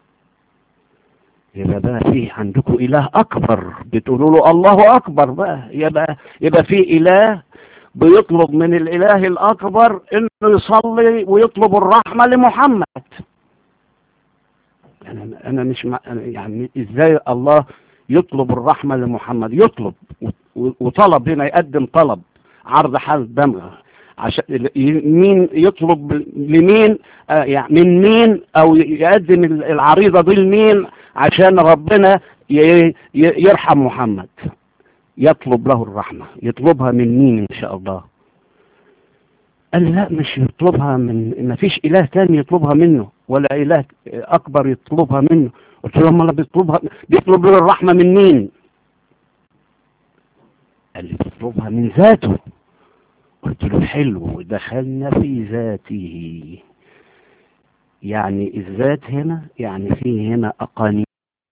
يبقى بقى في عندكم إله أكبر بتقولوا له الله أكبر بقى يبقى يبقى في إله بيطلب من الإله الأكبر إنه يصلي ويطلب الرحمة لمحمد أنا أنا مش مع يعني إزاي الله يطلب الرحمة لمحمد يطلب وطلب هنا يقدم طلب عرض حال دمغه عشان مين يطلب لمين آه يعني من مين او يقدم العريضة دي لمين عشان ربنا يرحم محمد يطلب له الرحمة يطلبها من مين ان شاء الله قال لا مش يطلبها من ما فيش اله تاني يطلبها منه ولا اله اكبر يطلبها منه قلت له امال بيطلبها بيطلب له الرحمة من مين قال لي بيطلبها من ذاته قلت له حلو دخلنا في ذاته يعني الذات هنا يعني في هنا أقانيم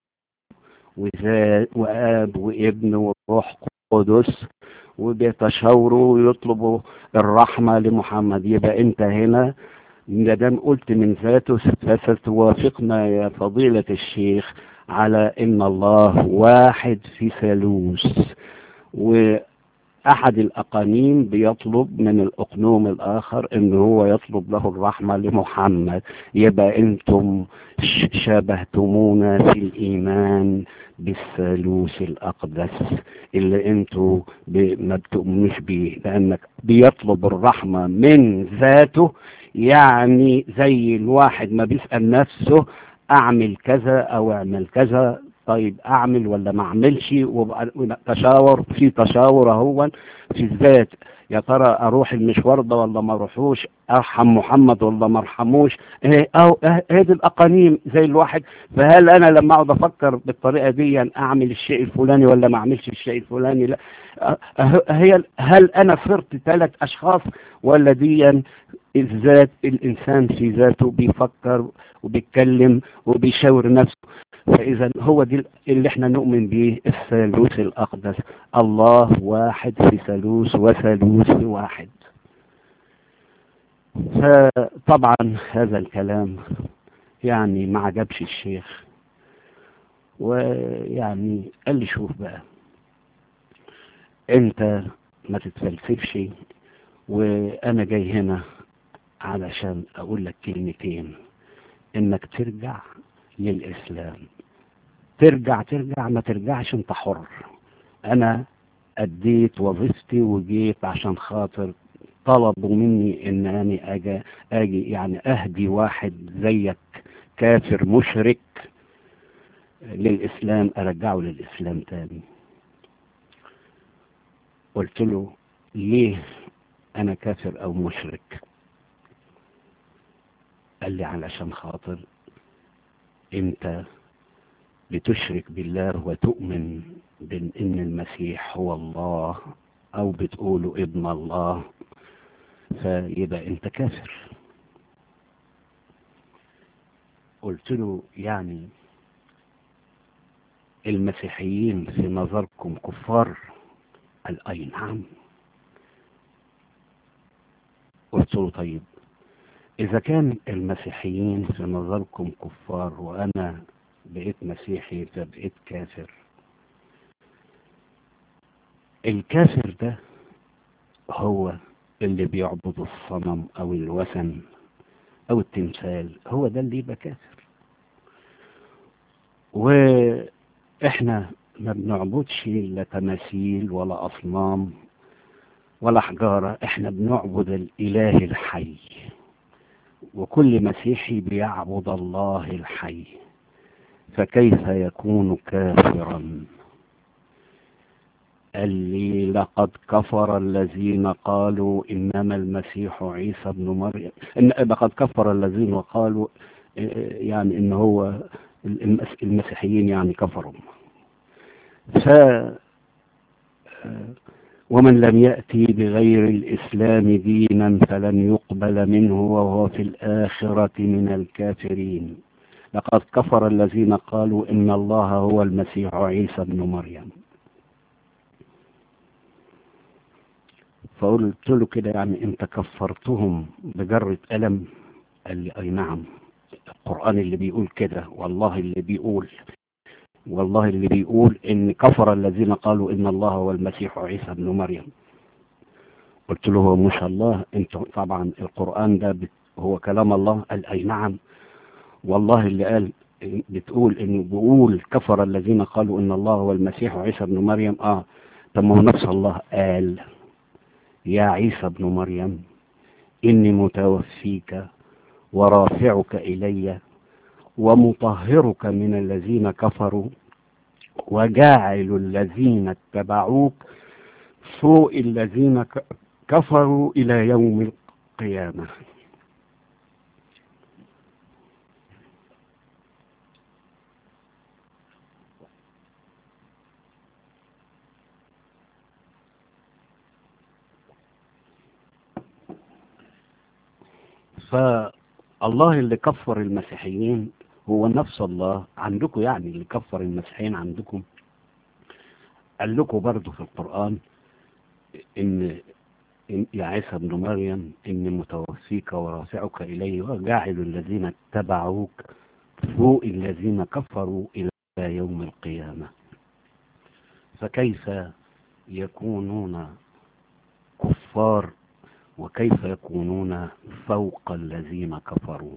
وذات وآب وابن وروح قدس وبيتشاوروا ويطلبوا الرحمة لمحمد يبقى انت هنا مادام قلت من ذاته فستوافقنا يا فضيلة الشيخ على ان الله واحد في ثالوث و احد الاقانيم بيطلب من الاقنوم الاخر ان هو يطلب له الرحمة لمحمد يبقى انتم شابهتمونا في الايمان بالثالوث الاقدس اللي انتوا ما بتؤمنوش بيه لانك بيطلب الرحمة من ذاته يعني زي الواحد ما بيسأل نفسه اعمل كذا او اعمل كذا طيب اعمل ولا ما اعملش وبقى تشاور في تشاور اهو في الذات يا ترى اروح المشوار ده ولا ما اروحوش ارحم محمد ولا ما ارحموش ايه او هذه الاقانيم زي الواحد فهل انا لما اقعد افكر بالطريقه دي اعمل الشيء الفلاني ولا ما اعملش الشيء الفلاني لا هي هل انا صرت ثلاث اشخاص ولا دي الذات الانسان في ذاته بيفكر وبيتكلم وبيشاور نفسه فإذا هو دي اللي احنا نؤمن به الثالوث الأقدس الله واحد في ثالوث وثالوث واحد فطبعا هذا الكلام يعني ما عجبش الشيخ ويعني قال لي شوف بقى انت ما تتفلسفش وانا جاي هنا علشان اقول لك كلمتين انك ترجع للإسلام ترجع ترجع ما ترجعش انت حر انا اديت وظيفتي وجيت عشان خاطر طلبوا مني ان انا اجي, اجي يعني اهدي واحد زيك كافر مشرك للاسلام ارجعه للاسلام تاني قلت له ليه انا كافر او مشرك قال لي علشان خاطر انت بتشرك بالله وتؤمن بان المسيح هو الله او بتقوله ابن الله فيبقى انت كافر قلت له يعني المسيحيين في نظركم كفار قال اي نعم قلت له طيب إذا كان المسيحيين في نظركم كفار وأنا بقيت مسيحي فبقيت كافر الكافر ده هو اللي بيعبد الصنم أو الوثن أو التمثال هو ده اللي يبقى كافر وإحنا ما بنعبدش لا تماثيل ولا أصنام ولا حجارة إحنا بنعبد الإله الحي وكل مسيحي بيعبد الله الحي فكيف يكون كافرا قال لي لقد كفر الذين قالوا إنما المسيح عيسى ابن مريم إن لقد كفر الذين قالوا يعني إن هو المسيحيين يعني كفروا ف ومن لم يأتي بغير الإسلام دينا فلن يقبل منه وهو في الآخرة من الكافرين لقد كفر الذين قالوا إن الله هو المسيح عيسى ابن مريم فقلت له كده يعني انت كفرتهم بجرة ألم قال لي أي نعم القرآن اللي بيقول كده والله اللي بيقول والله اللي بيقول ان كفر الذين قالوا ان الله هو المسيح عيسى ابن مريم قلت له ما شاء الله انت طبعا القرآن ده هو كلام الله قال اي نعم والله اللي قال بتقول انه بيقول كفر الذين قالوا ان الله هو المسيح عيسى ابن مريم اه طب ما هو نفس الله قال يا عيسى ابن مريم اني متوفيك ورافعك الي ومطهرك من الذين كفروا وجاعل الذين اتبعوك فوق الذين كفروا إلى يوم القيامة فالله اللي كفر المسيحيين هو نفس الله عندكم يعني اللي كفر المسيحيين عندكم قال لكم برضه في القرآن إن, إن يا عيسى ابن مريم إني متوفيك ورافعك إلي وجاعل الذين اتبعوك فوق الذين كفروا إلى يوم القيامة فكيف يكونون كفار وكيف يكونون فوق الذين كفروا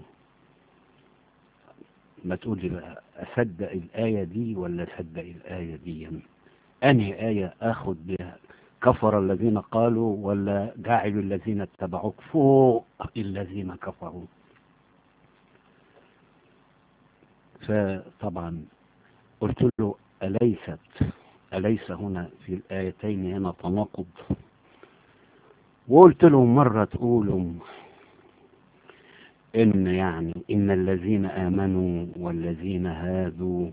ما تقول لي بقى أصدق الآية دي ولا أصدق الآية دي أنهي آية أخذ بها كفر الذين قالوا ولا جاعل الذين اتبعوك فوق الذين كفروا فطبعا قلت له أليست أليس هنا في الآيتين هنا تناقض وقلت له مرة تقولوا إن يعني إن الذين آمنوا والذين هادوا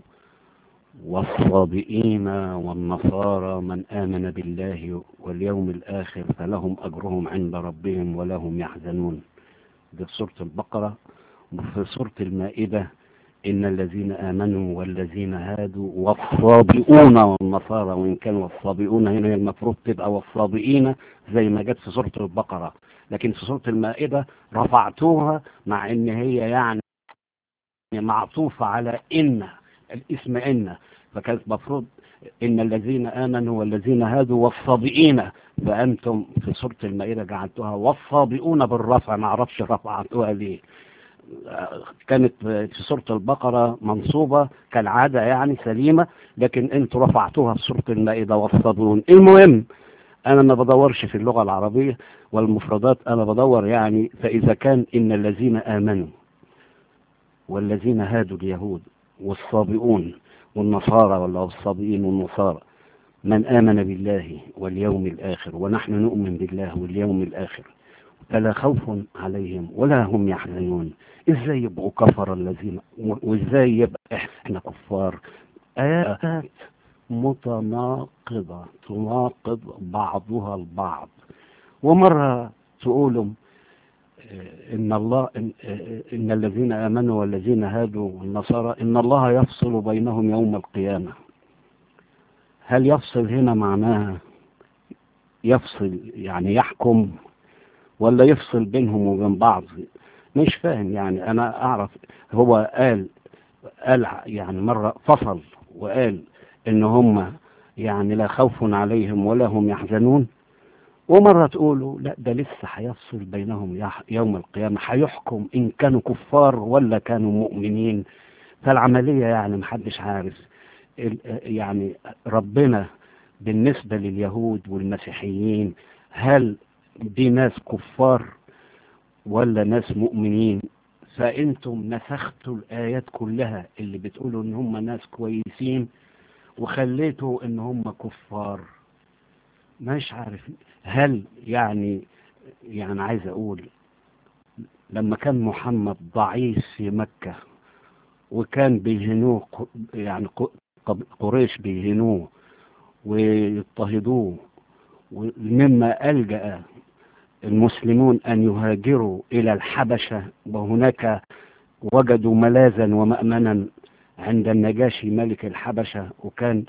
والصابئين والنصارى من آمن بالله واليوم الآخر فلهم أجرهم عند ربهم ولا هم يحزنون دي في سورة البقرة وفي سورة المائدة إن الذين آمنوا والذين هادوا والصابئون والنصارى وإن كانوا الصابئون هنا هي المفروض تبقى والصابئين زي ما جت في سورة البقرة لكن في سورة المائدة رفعتوها مع إن هي يعني معطوفة على إن الاسم إن فكانت مفروض إن الذين آمنوا والذين هادوا والصابئين فأنتم في سورة المائدة جعلتوها والصابئون بالرفع ما أعرفش رفعتوها ليه كانت في سورة البقرة منصوبة كالعادة يعني سليمة لكن انتوا رفعتوها في سورة المائدة والصابئون المهم أنا ما بدورش في اللغة العربية والمفردات أنا بدور يعني فإذا كان إن الذين آمنوا والذين هادوا اليهود والصابئون والنصارى ولا الصابئين والنصارى من آمن بالله واليوم الآخر ونحن نؤمن بالله واليوم الآخر فلا خوف عليهم ولا هم يحزنون ازاي يبقوا كفر الذين وازاي يبقى احنا كفار آيات متناقضة تناقض بعضها البعض ومرة تقولوا إن الله إن, إن الذين آمنوا والذين هادوا النصارى إن الله يفصل بينهم يوم القيامة هل يفصل هنا معناها يفصل يعني يحكم ولا يفصل بينهم وبين بعض مش فاهم يعني أنا أعرف هو قال قال يعني مرة فصل وقال إن هم يعني لا خوف عليهم ولا هم يحزنون ومرة تقولوا لا ده لسه هيفصل بينهم يوم القيامة هيحكم إن كانوا كفار ولا كانوا مؤمنين فالعملية يعني محدش عارف يعني ربنا بالنسبة لليهود والمسيحيين هل دي ناس كفار ولا ناس مؤمنين فأنتم نسختوا الآيات كلها اللي بتقولوا إن هم ناس كويسين وخليتوا إن هم كفار مش عارف هل يعني يعني عايز اقول لما كان محمد ضعيف في مكة وكان بيهنوه يعني قريش بيهنوه ويضطهدوه مما ألجأ المسلمون أن يهاجروا إلى الحبشة وهناك وجدوا ملاذا ومأمنا عند النجاشي ملك الحبشة وكان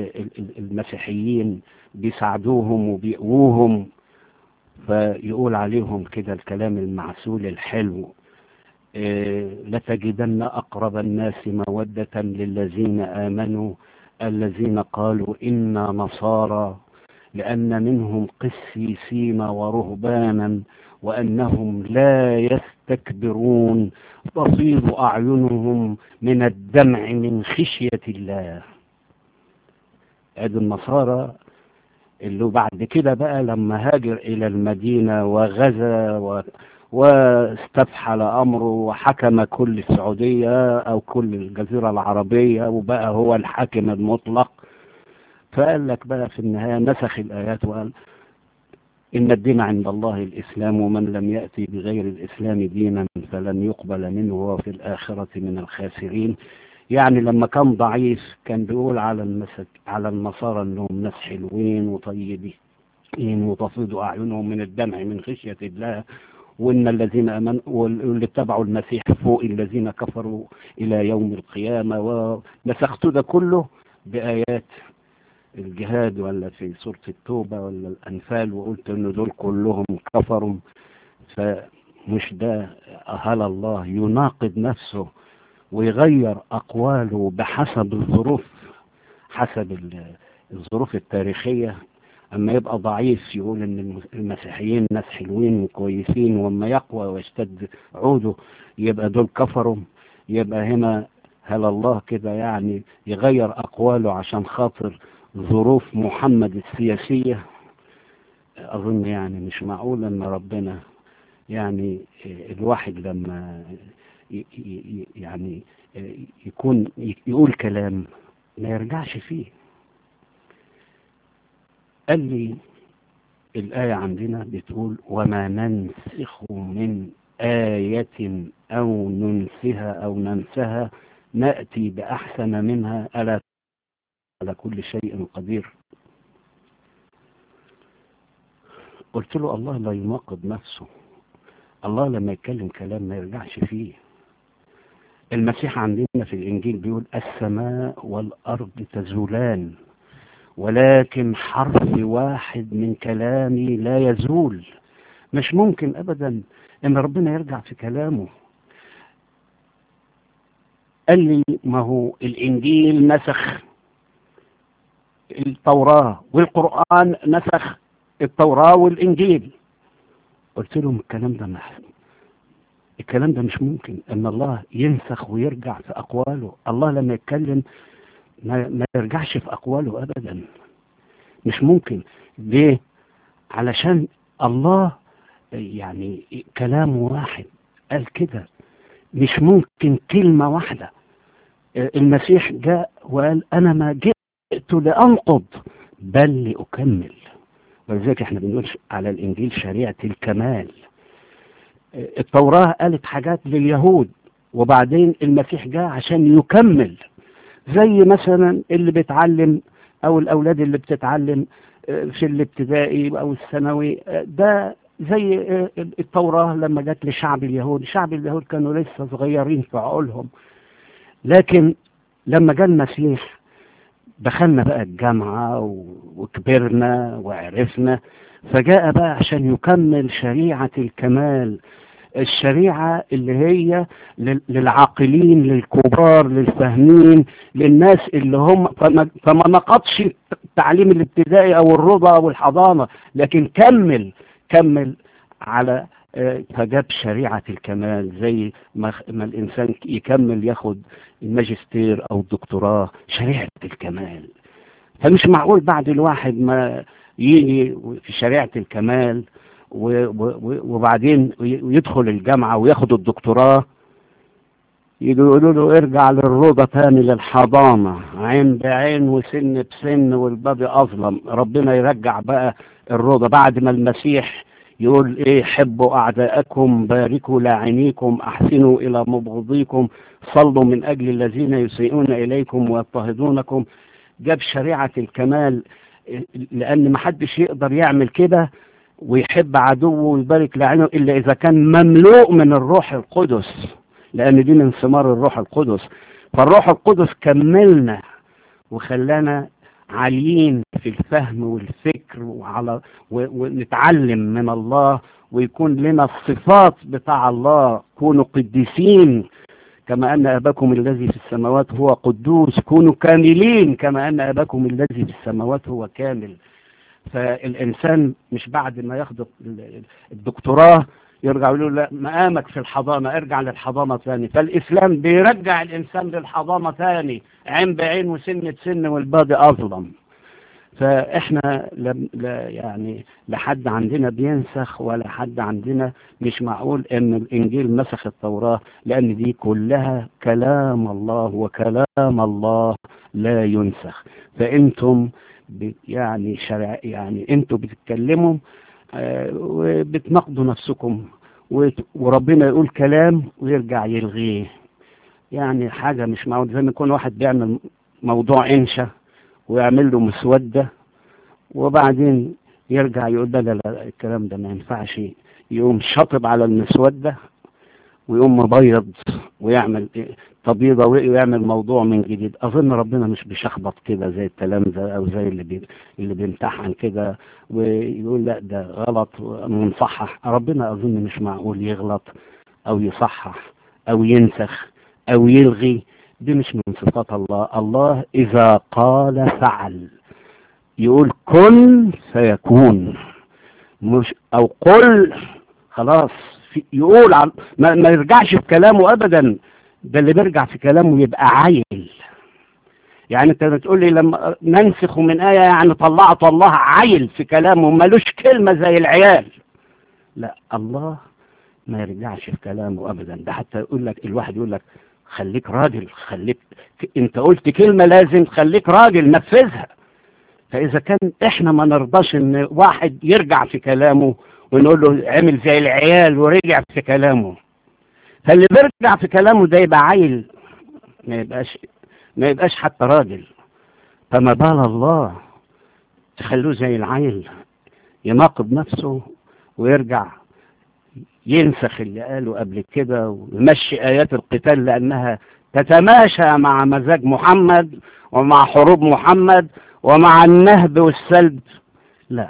المسيحيين بيساعدوهم وبيقووهم فيقول عليهم كده الكلام المعسول الحلو إيه لتجدن أقرب الناس مودة للذين آمنوا الذين قالوا إنا نصارى لأن منهم قسيسين ورهبانا وأنهم لا يستكبرون تفيض أعينهم من الدمع من خشية الله ادي النصارى اللي بعد كده بقى لما هاجر الى المدينة وغزا و... واستفحل امره وحكم كل السعودية او كل الجزيرة العربية وبقى هو الحاكم المطلق فقال لك بقى في النهاية نسخ الايات وقال إن الدين عند الله الإسلام ومن لم يأتي بغير الإسلام دينا فلن يقبل منه وهو في الآخرة من الخاسرين يعني لما كان ضعيف كان بيقول على المسك على النصارى انهم ناس حلوين وطيبين وتفيض اعينهم من الدمع من خشيه الله وان الذين امنوا واللي اتبعوا المسيح فوق الذين كفروا الى يوم القيامه ونسخت ده كله بايات الجهاد ولا في سوره التوبه ولا الانفال وقلت ان دول كلهم كفروا فمش ده هل الله يناقض نفسه ويغير أقواله بحسب الظروف حسب الظروف التاريخية أما يبقى ضعيف يقول إن المسيحيين ناس حلوين وكويسين وأما يقوى ويشتد عوده يبقى دول كفروا يبقى هنا هل الله كده يعني يغير أقواله عشان خاطر ظروف محمد السياسية أظن يعني مش معقول أن ربنا يعني الواحد لما يعني يكون يقول كلام ما يرجعش فيه قال لي الآية عندنا بتقول وما ننسخ من آية أو ننسها أو ننسها نأتي بأحسن منها ألا على كل شيء قدير قلت له الله لا يناقض نفسه الله لما يتكلم كلام ما يرجعش فيه المسيح عندنا في الإنجيل بيقول السماء والأرض تزولان ولكن حرف واحد من كلامي لا يزول مش ممكن أبدا إن ربنا يرجع في كلامه قال لي ما هو الإنجيل نسخ التوراة والقرآن نسخ التوراة والإنجيل قلت لهم الكلام ده محسن الكلام ده مش ممكن ان الله ينسخ ويرجع في اقواله الله لما يتكلم ما, ما يرجعش في اقواله ابدا مش ممكن ليه علشان الله يعني كلام واحد قال كده مش ممكن كلمة واحدة المسيح جاء وقال انا ما جئت لانقض بل لاكمل ولذلك احنا بنقول على الانجيل شريعة الكمال التوراة قالت حاجات لليهود وبعدين المسيح جاء عشان يكمل زي مثلا اللي بيتعلم او الاولاد اللي بتتعلم في الابتدائي او الثانوي ده زي التوراة لما جت لشعب اليهود شعب اليهود كانوا لسه صغيرين في عقولهم لكن لما جاء المسيح دخلنا بقى الجامعة وكبرنا وعرفنا فجاء بقى عشان يكمل شريعة الكمال الشريعة اللي هي للعاقلين للكبار للفاهمين للناس اللي هم فما نقضش التعليم الابتدائي او الرضا او الحضانة لكن كمل كمل على فجاب شريعة الكمال زي ما, ما الإنسان يكمل ياخد الماجستير أو الدكتوراه شريعة الكمال فمش معقول بعد الواحد ما يجي في شريعة الكمال وبعدين يدخل الجامعة وياخد الدكتوراه يقولوا له ارجع للروضة تاني للحضانة عين بعين وسن بسن والباب أظلم ربنا يرجع بقى الروضة بعد ما المسيح يقول ايه حبوا اعداءكم باركوا لاعنيكم احسنوا الى مبغضيكم صلوا من اجل الذين يسيئون اليكم ويضطهدونكم جاب شريعة الكمال لان ما حدش يقدر يعمل كده ويحب عدوه ويبارك لعينه الا اذا كان مملوء من الروح القدس لان دي من ثمار الروح القدس فالروح القدس كملنا وخلانا عاليين في الفهم والفكر وعلى ونتعلم من الله ويكون لنا الصفات بتاع الله كونوا قديسين كما أن أباكم الذي في السماوات هو قدوس كونوا كاملين كما أن أباكم الذي في السماوات هو كامل فالإنسان مش بعد ما ياخد الدكتوراه يرجع يقول لا مقامك في الحضانة ارجع للحضانة ثاني فالإسلام بيرجع الإنسان للحضانة ثاني عين بعين وسن بسن والبادي أظلم فإحنا لم لا يعني لا حد عندنا بينسخ ولا حد عندنا مش معقول إن الإنجيل نسخ التوراة لأن دي كلها كلام الله وكلام الله لا ينسخ فأنتم يعني شرع يعني أنتم بتتكلموا وبتنقضوا نفسكم وربنا يقول كلام ويرجع يلغيه يعني حاجة مش معقول زي ما يكون واحد بيعمل موضوع انشا ويعمل له مسودة وبعدين يرجع يقول لا لا لا الكلام ده ما ينفعش يقوم شاطب على المسودة ويقوم مبيض ويعمل تبيضة ويعمل موضوع من جديد أظن ربنا مش بيشخبط كده زي التلامذة أو زي اللي بي اللي بيمتحن كده ويقول لا ده غلط منصحح ربنا أظن مش معقول يغلط أو يصحح أو ينسخ أو يلغي دي مش من صفات الله الله إذا قال فعل يقول كن فيكون مش أو قل خلاص يقول عن ما, ما يرجعش في كلامه أبدا ده اللي بيرجع في كلامه يبقى عيل يعني انت بتقول لي لما ننسخ من آية يعني طلعت الله عيل في كلامه ملوش كلمة زي العيال لا الله ما يرجعش في كلامه أبدا ده حتى يقول لك الواحد يقول لك خليك راجل خليك انت قلت كلمة لازم خليك راجل نفذها فإذا كان احنا ما نرضاش ان واحد يرجع في كلامه ونقول له عمل زي العيال ورجع في كلامه فاللي بيرجع في كلامه ده يبقى عيل ما يبقاش ما يبقاش حتى راجل فما بال الله تخلوه زي العيل يناقض نفسه ويرجع ينسخ اللي قاله قبل كده ويمشي آيات القتال لأنها تتماشى مع مزاج محمد ومع حروب محمد ومع النهب والسلب لا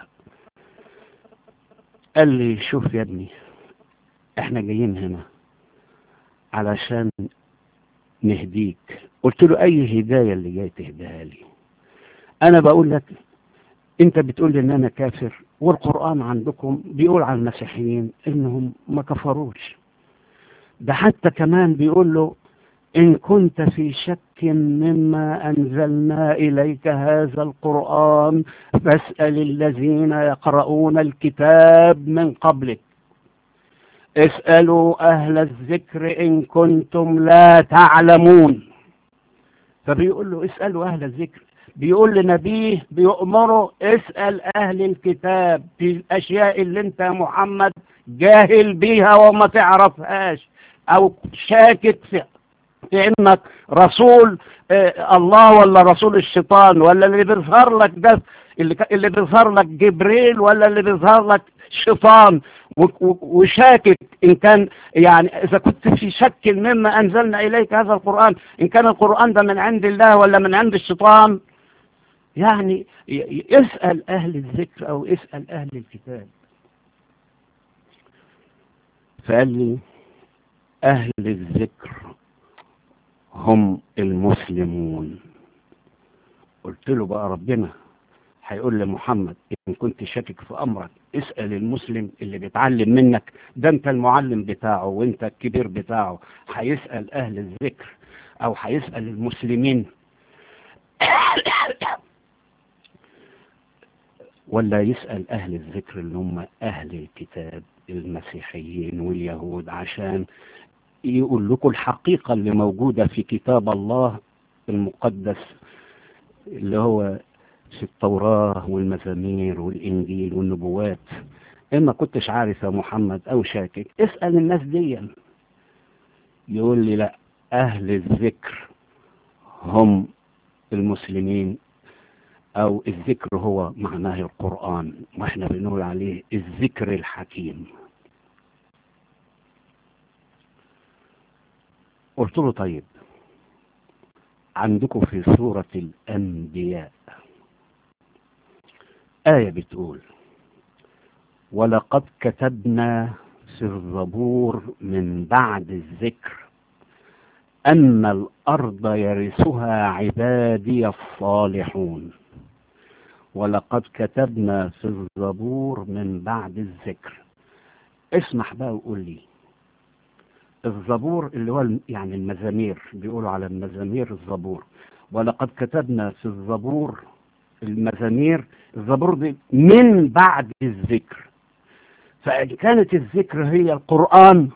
قال لي شوف يا ابني احنا جايين هنا علشان نهديك قلت له اي هداية اللي جاي تهديها لي انا بقول لك انت بتقول لي ان انا كافر والقرآن عندكم بيقول عن المسيحيين انهم ما كفروش ده حتى كمان بيقول له إن كنت في شك مما أنزلنا إليك هذا القرآن فاسأل الذين يقرؤون الكتاب من قبلك اسألوا أهل الذكر إن كنتم لا تعلمون فبيقول له اسألوا أهل الذكر بيقول لنبيه بيؤمره اسأل أهل الكتاب في الأشياء اللي أنت يا محمد جاهل بيها وما تعرفهاش أو شاكك في في انك رسول آه الله ولا رسول الشيطان ولا اللي بيظهر لك ده اللي اللي بيظهر لك جبريل ولا اللي بيظهر لك شيطان وشاكك ان كان يعني اذا كنت في شك مما انزلنا اليك هذا القران ان كان القران ده من عند الله ولا من عند الشيطان يعني اسال اهل الذكر او اسال اهل الكتاب فقال لي اهل الذكر هم المسلمون قلت له بقى ربنا هيقول لمحمد إن كنت شاكك في أمرك اسأل المسلم اللي بيتعلم منك ده أنت المعلم بتاعه وأنت الكبير بتاعه هيسأل أهل الذكر أو هيسأل المسلمين ولا يسأل أهل الذكر اللي هم أهل الكتاب المسيحيين واليهود عشان يقول لكم الحقيقة اللي موجودة في كتاب الله المقدس اللي هو في التوراة والمزامير والإنجيل والنبوات إما كنتش عارف يا محمد أو شاكك اسأل الناس دي يقول لي لا أهل الذكر هم المسلمين أو الذكر هو معناه القرآن وإحنا بنقول عليه الذكر الحكيم قلت له طيب عندكم في سورة الأنبياء آية بتقول ولقد كتبنا في الزبور من بعد الذكر أن الأرض يرثها عبادي الصالحون ولقد كتبنا في الزبور من بعد الذكر اسمح بقى وقول لي الزبور اللي هو يعني المزامير بيقولوا على المزامير الزبور ولقد كتبنا في الزبور المزامير الزبور دي من بعد الذكر فإن كانت الذكر هي القرآن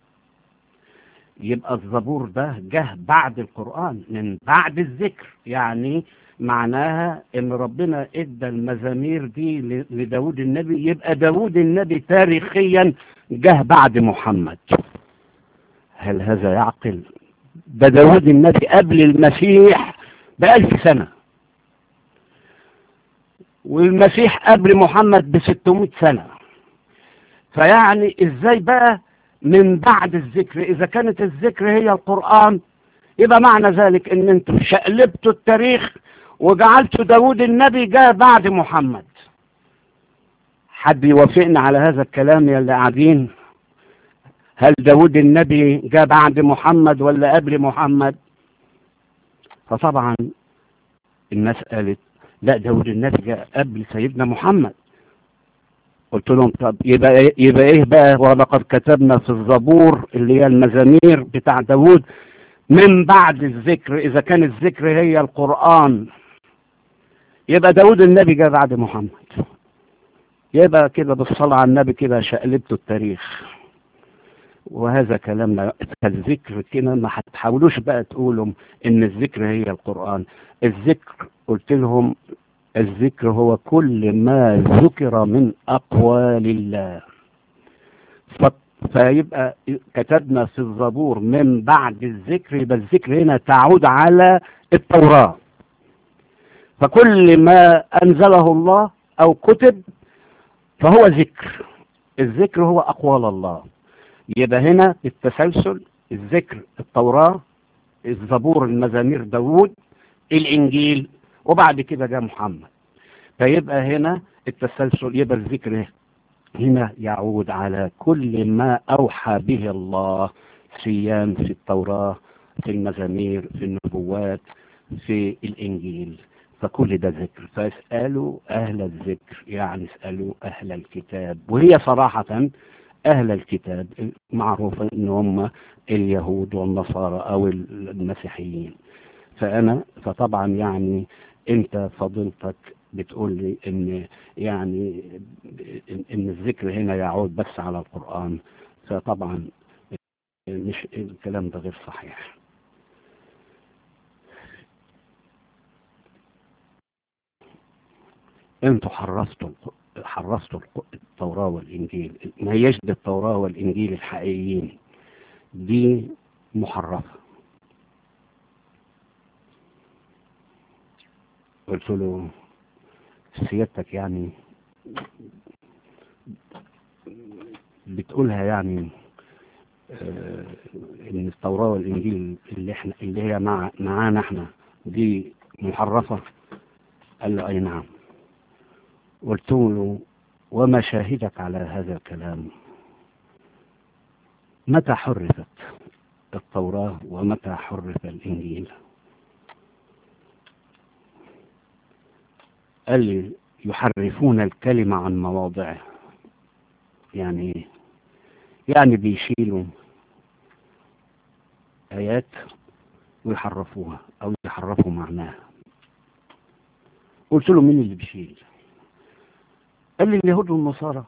يبقى الزبور ده جه بعد القرآن من بعد الذكر يعني معناها ان ربنا ادى المزامير دي لداود النبي يبقى داود النبي تاريخيا جه بعد محمد هل هذا يعقل ده داود النبي قبل المسيح بألف سنة والمسيح قبل محمد بستمائة سنة فيعني ازاي بقى من بعد الذكر اذا كانت الذكر هي القرآن يبقى معنى ذلك ان انتم شقلبتوا التاريخ وجعلتوا داود النبي جاء بعد محمد حد يوافقنا على هذا الكلام يا اللي قاعدين هل داود النبي جاء بعد محمد ولا قبل محمد فطبعا الناس قالت لا داود النبي جاء قبل سيدنا محمد قلت لهم طب يبقى يبقى ايه بقى ولقد كتبنا في الزبور اللي هي المزامير بتاع داود من بعد الذكر اذا كان الذكر هي القرآن يبقى داود النبي جاء بعد محمد يبقى كده بالصلاة على النبي كده شقلبتوا التاريخ وهذا كلام لا الذكر كده ما هتحاولوش بقى تقولوا ان الذكر هي القرآن الذكر قلت لهم الذكر هو كل ما ذكر من أقوال الله ف- فيبقى كتبنا في الزبور من بعد الذكر يبقى الذكر هنا تعود على التوراة فكل ما أنزله الله أو كتب فهو ذكر الذكر هو أقوال الله يبقى هنا التسلسل الذكر التوراة الزبور المزامير داوود الإنجيل وبعد كده جاء محمد فيبقى هنا التسلسل يبقى الذكر هنا يعود على كل ما أوحى به الله سيان في التوراة في المزامير في النبوات في الإنجيل فكل ده ذكر فاسألوا أهل الذكر يعني اسألوا أهل الكتاب وهي صراحة أهل الكتاب معروفة إن هم اليهود والنصارى أو المسيحيين فأنا فطبعا يعني أنت فضيلتك بتقول لي إن يعني إن- إن الذكر هنا يعود بس على القرآن فطبعا مش الكلام ده غير صحيح انتوا حرصتوا الق- حرصتوا الق- التوراة والإنجيل ما هيش دي التوراة والإنجيل الحقيقيين دي محرفة قلت له سيادتك يعني بتقولها يعني آه، ان التوراة والانجيل اللي احنا اللي هي مع معانا احنا دي محرفة قال له اي نعم قلت له وما شاهدك على هذا الكلام متى حرفت التوراة ومتى حرف الانجيل قال لي يحرفون الكلمة عن مواضعه يعني ايه؟ يعني بيشيلوا آيات ويحرفوها أو يحرفوا معناها قلت له مين اللي بيشيل قال لي اليهود والنصارى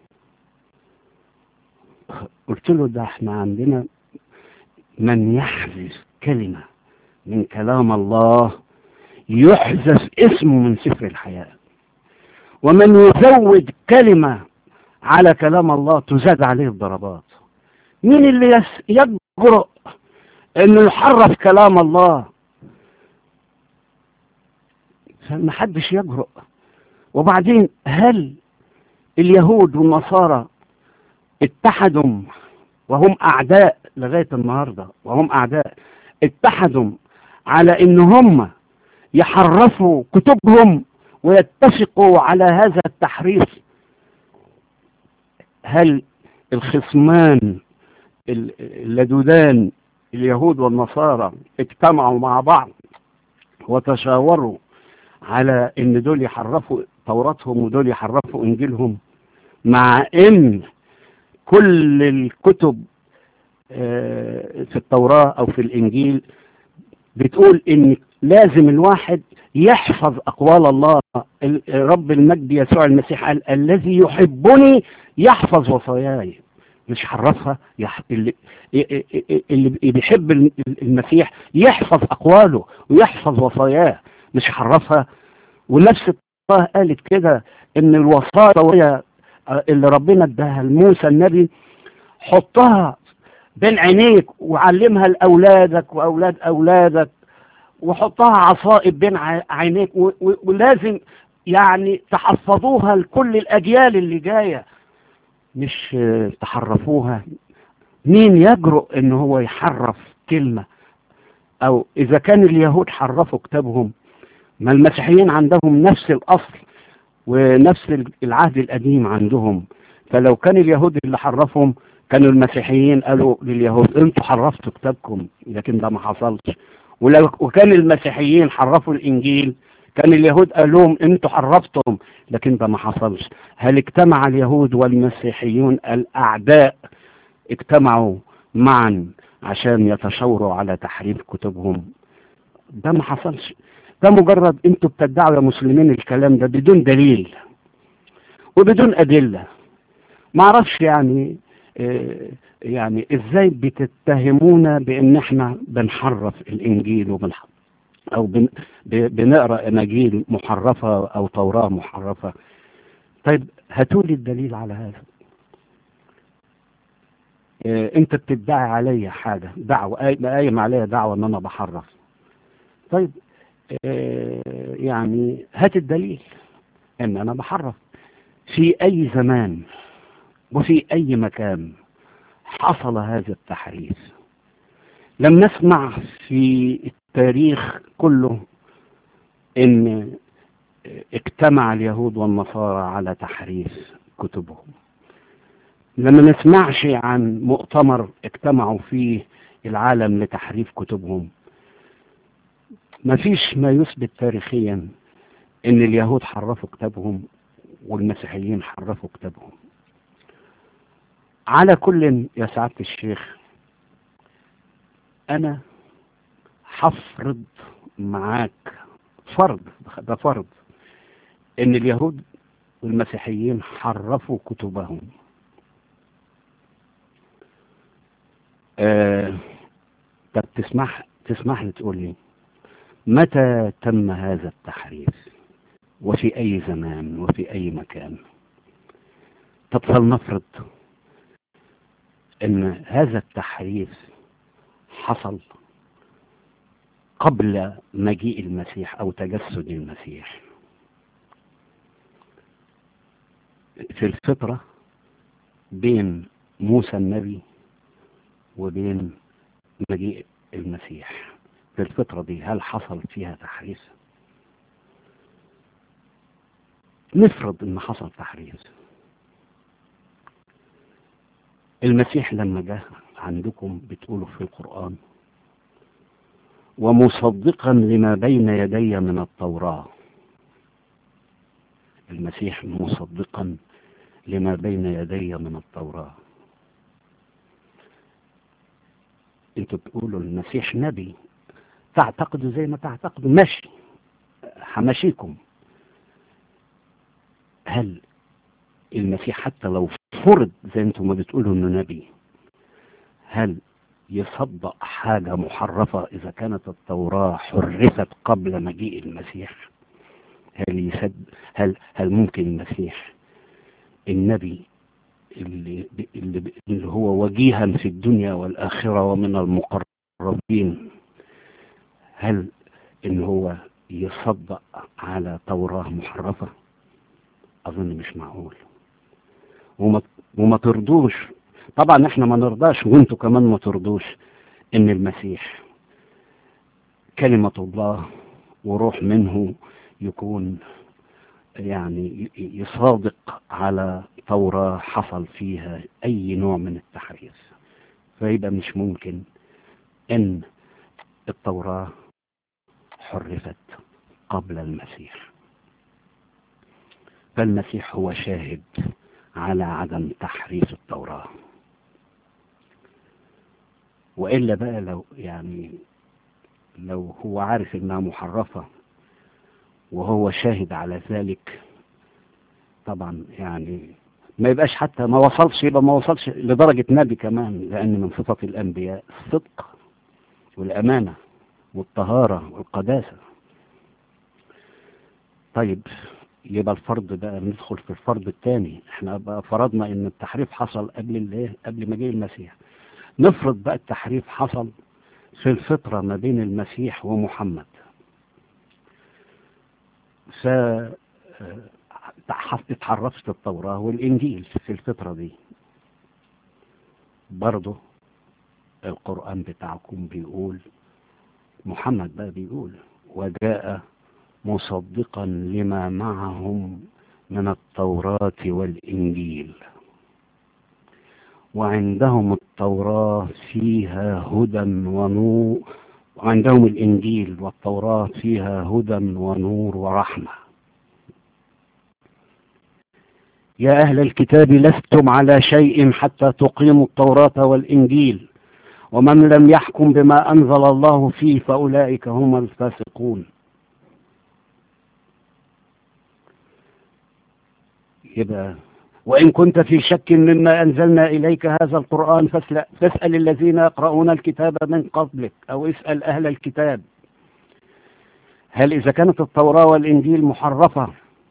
قلت له ده احنا عندنا من يحذف كلمة من كلام الله يحذف اسمه من سفر الحياة ومن يزود كلمة على كلام الله تزاد عليه الضربات مين اللي يس- يجرؤ انه يحرف كلام الله ما حدش يجرؤ وبعدين هل اليهود والنصارى اتحدوا وهم اعداء لغايه النهارده وهم اعداء اتحدوا على ان هم يحرفوا كتبهم ويتفقوا على هذا التحريف هل الخصمان ال- اللدودان اليهود والنصارى اجتمعوا مع بعض وتشاوروا على ان دول يحرفوا توراتهم ودول يحرفوا انجيلهم مع ان كل الكتب آه، في التوراة او في الانجيل بتقول ان لازم الواحد يحفظ اقوال الله ال- رب المجد يسوع المسيح قال الذي يحبني يحفظ وصاياي مش حرفها يح... اللي... اللي بيحب المسيح يحفظ اقواله ويحفظ وصاياه مش حرفها ونفس الله قالت كده ان الوصايا اللي ربنا اداها لموسى النبي حطها بين عينيك وعلمها لاولادك واولاد اولادك وحطها عصائب بين ع- عينيك و- و- ولازم يعني تحفظوها لكل الاجيال اللي جايه مش آه، تحرفوها مين يجرؤ ان هو يحرف كلمه او اذا كان اليهود حرفوا كتابهم ما المسيحيين عندهم نفس الاصل ونفس العهد القديم عندهم فلو كان اليهود اللي حرفهم كانوا المسيحيين قالوا لليهود انتوا حرفتوا كتابكم لكن ده ما حصلش ولو وكان المسيحيين حرفوا الانجيل كان اليهود قال لهم انتوا حرفتم لكن ده ما حصلش هل اجتمع اليهود والمسيحيون الاعداء اجتمعوا معا عشان يتشاوروا على تحريف كتبهم ده ما حصلش ده مجرد انتوا بتدعوا يا مسلمين الكلام ده بدون دليل وبدون ادله ما اعرفش يعني آه، يعني ازاي بتتهمونا بان احنا بنحرف الانجيل وبنح او بن ب- بنقرا اناجيل محرفه او توراه محرفه طيب هاتوا لي الدليل على هذا آه، انت بتدعي عليا حاجه دعوه آي- قايم عليا دعوه ان انا بحرف طيب آه، يعني هات الدليل ان انا بحرف في اي زمان وفي اي مكان حصل هذا التحريف لم نسمع في التاريخ كله ان اجتمع اليهود والنصارى على تحريف كتبهم لما نسمعش عن مؤتمر اجتمعوا فيه العالم لتحريف كتبهم ما فيش ما يثبت تاريخيا ان اليهود حرفوا كتابهم والمسيحيين حرفوا كتابهم على كل يا سعادة الشيخ انا هفرض معاك فرض ده فرض ان اليهود والمسيحيين حرفوا كتبهم آه طب تسمح تسمح لي تقول لي متى تم هذا التحريف وفي أي زمان وفي أي مكان طب فلنفرض أن هذا التحريف حصل قبل مجيء المسيح أو تجسد المسيح في الفترة بين موسى النبي وبين مجيء المسيح في الفترة دي هل حصل فيها تحريف نفرض ان حصل تحريف المسيح لما جه عندكم بتقولوا في القرآن ومصدقا لما بين يدي من التوراة المسيح مصدقا لما بين يدي من التوراة انتوا بتقولوا المسيح نبي تعتقدوا زي ما تعتقدوا ماشي همشيكم هل المسيح حتى لو فرض زي انتم ما بتقولوا انه نبي هل يصدق حاجة محرفة إذا كانت التوراة حرفت قبل مجيء المسيح هل يصد هل هل ممكن المسيح النبي اللي اللي, اللي هو وجيها في الدنيا والآخرة ومن المقربين هل إن هو يصدق على توراة محرفة أظن مش معقول وما وما ترضوش طبعا احنا ما نرضاش وانتوا كمان ما ترضوش ان المسيح كلمة الله وروح منه يكون يعني يصادق على توراة حصل فيها اي نوع من التحريف فيبقى مش ممكن ان التوراة حرفت قبل المسيح فالمسيح هو شاهد على عدم تحريف التوراة وإلا بقى لو يعني لو هو عارف إنها محرفة وهو شاهد على ذلك طبعا يعني ما يبقاش حتى ما وصلش يبقى ما وصلش لدرجة نبي كمان لأن من صفات الأنبياء الصدق والأمانة والطهارة والقداسة طيب يبقى الفرض بقى ندخل في الفرض الثاني احنا بقى فرضنا ان التحريف حصل قبل الايه قبل مجيء المسيح نفرض بقى التحريف حصل في الفترة ما بين المسيح ومحمد ف اتحرفت التوراة والإنجيل في الفترة دي برضه القرآن بتاعكم بيقول محمد بقى بيقول وجاء مصدقا لما معهم من التوراة والإنجيل وعندهم التوراة فيها هدى ونور وعندهم الإنجيل والتوراة فيها هدى ونور ورحمة يا أهل الكتاب لستم على شيء حتى تقيموا التوراة والإنجيل ومن لم يحكم بما أنزل الله فيه فأولئك هم الفاسقون يبقى وإن كنت في شك مما أنزلنا إليك هذا القرآن فاسل- فاسأل الذين يقرؤون الكتاب من قبلك أو اسأل أهل الكتاب هل إذا كانت التوراة والإنجيل محرفة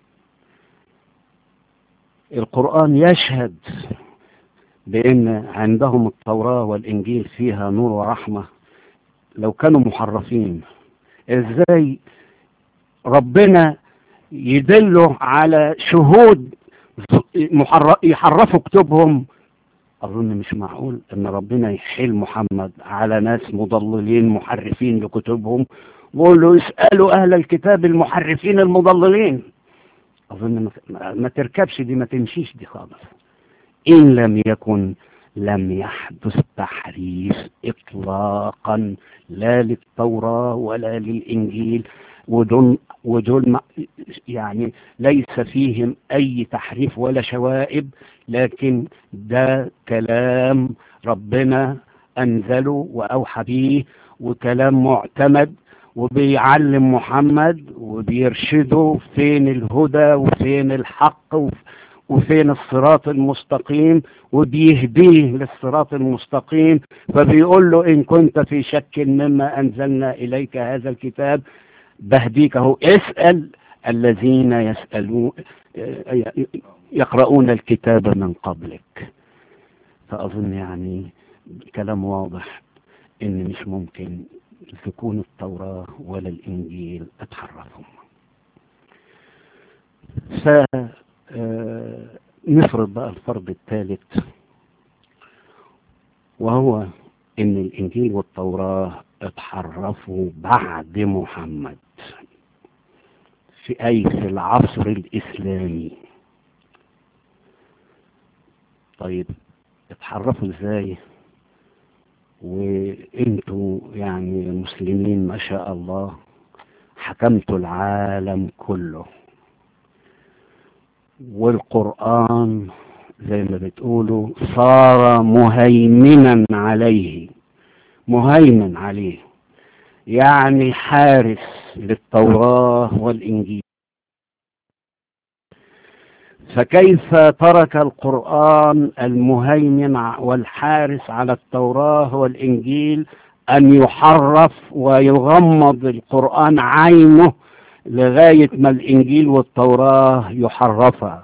القرآن يشهد بأن عندهم التوراة والإنجيل فيها نور ورحمة لو كانوا محرفين إزاي ربنا يدلوا على شهود محر- يحرفوا كتبهم أظن مش معقول إن ربنا يحيل محمد على ناس مضللين محرفين لكتبهم ويقول له اسألوا أهل الكتاب المحرفين المضللين أظن ما, ما تركبش دي ما تمشيش دي خالص إن لم يكن لم يحدث تحريف إطلاقا لا للتوراة ولا للإنجيل ودول ودول ما- يعني ليس فيهم أي تحريف ولا شوائب لكن ده كلام ربنا أنزله وأوحى به وكلام معتمد وبيعلم محمد وبيرشده فين الهدى وفين الحق وف- وفين الصراط المستقيم وبيهديه للصراط المستقيم فبيقول له إن كنت في شك مما أنزلنا إليك هذا الكتاب بهديك اهو اسأل الذين يسألون يقرؤون الكتاب من قبلك فأظن يعني كلام واضح إن مش ممكن تكون التوراة ولا الإنجيل اتحرفوا فنفرض بقى الفرض الثالث وهو إن الإنجيل والتوراة اتحرفوا بعد محمد في أي في العصر الإسلامي طيب اتحرفوا ازاي وانتوا يعني مسلمين ما شاء الله حكمتوا العالم كله والقرآن زي ما بتقولوا صار مهيمنا عليه مهيمن عليه يعني حارس للتوراة والإنجيل فكيف ترك القرآن المهيمن والحارس على التوراة والإنجيل أن يحرف ويغمض القرآن عينه لغاية ما الإنجيل والتوراة يحرفا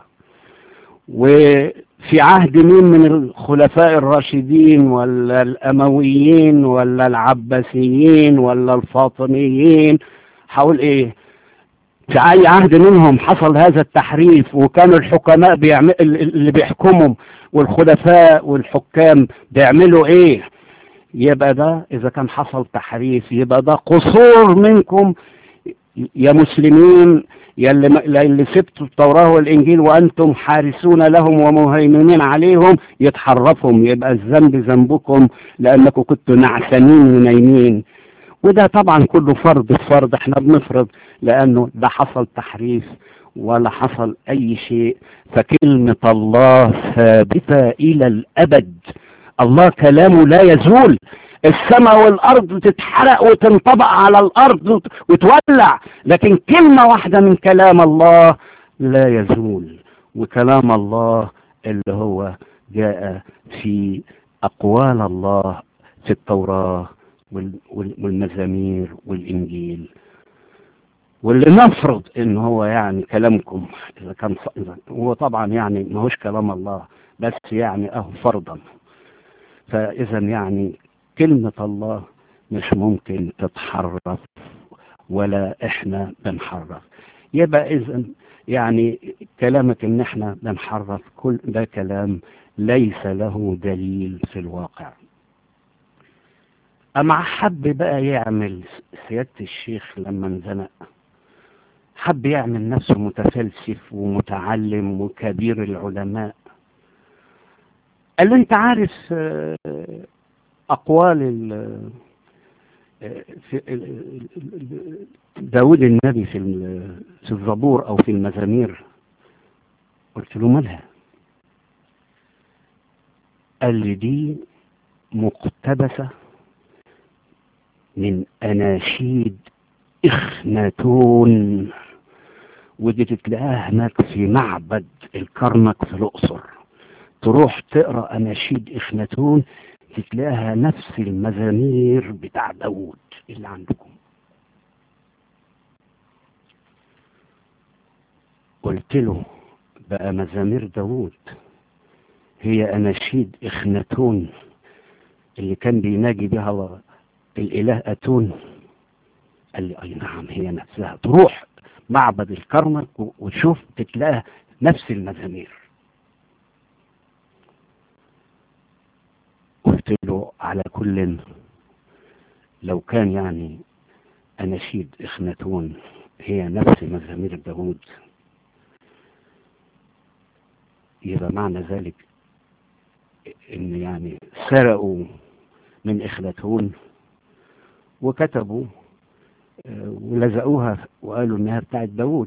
وفي عهد مين من الخلفاء الراشدين ولا الأمويين ولا العباسيين ولا الفاطميين حول إيه في أي عهد منهم حصل هذا التحريف وكانوا الحكماء بيعمل اللي بيحكمهم والخلفاء والحكام بيعملوا ايه يبقى ده اذا كان حصل تحريف يبقى ده قصور منكم يا مسلمين يا اللي, اللي سبتوا التوراة والإنجيل وأنتم حارسون لهم ومهيمنين عليهم يتحرفهم يبقى الذنب ذنبكم لأنكم كنتوا نعسانين ونايمين وده طبعا كله فرض فرض احنا بنفرض لأنه ده حصل تحريف ولا حصل أي شيء فكلمة الله ثابتة إلى الأبد الله كلامه لا يزول السماء والأرض تتحرق وتنطبق على الأرض وتولع لكن كلمة واحدة من كلام الله لا يزول وكلام الله اللي هو جاء في أقوال الله في التوراة والمزامير والإنجيل واللي نفرض ان هو يعني كلامكم اذا كان هو طبعا يعني ما هوش كلام الله بس يعني اهو فرضا فاذا يعني كلمة الله مش ممكن تتحرف ولا احنا بنحرف يبقى اذا يعني كلامك ان احنا بنحرف كل ده كلام ليس له دليل في الواقع اما حب بقى يعمل سيادة الشيخ لما انزنق حب يعمل نفسه متفلسف ومتعلم وكبير العلماء قال له انت عارف اقوال في داود النبي في في الزبور او في المزامير قلت له مالها قال لي دي مقتبسة من أناشيد إخناتون ودي تتلاقيها هناك في معبد الكرنك في الأقصر تروح تقرأ أناشيد إخناتون تتلاقيها نفس المزامير بتاع داوود اللي عندكم قلت له بقى مزامير داوود هي أناشيد إخناتون اللي كان بيناجي بها الإله أتون قال لي أي نعم هي نفسها تروح معبد الكرنك وتشوف تتلاقى نفس المزامير قلت له على كل لو كان يعني أناشيد إخناتون هي نفس مزامير داوود يبقى معنى ذلك ان يعني سرقوا من اخناتون وكتبوا ولزقوها وقالوا انها بتاعت داوود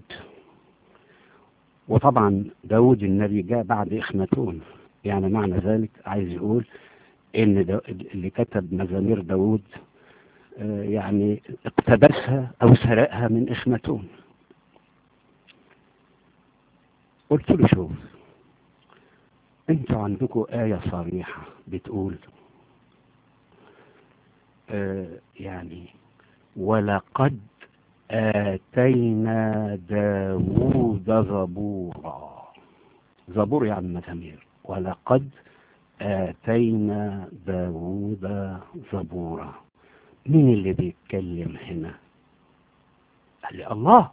وطبعا داوود النبي جاء بعد اخناتون يعني معنى ذلك عايز يقول ان اللي كتب مزامير داوود يعني اقتبسها او سرقها من اخناتون قلت له شوف انتوا عندكم آية صريحة بتقول آه يعني ولقد آتينا داوود زبورا زبور يعني مزامير ولقد آتينا داوود زبورا مين اللي بيتكلم هنا قال لي الله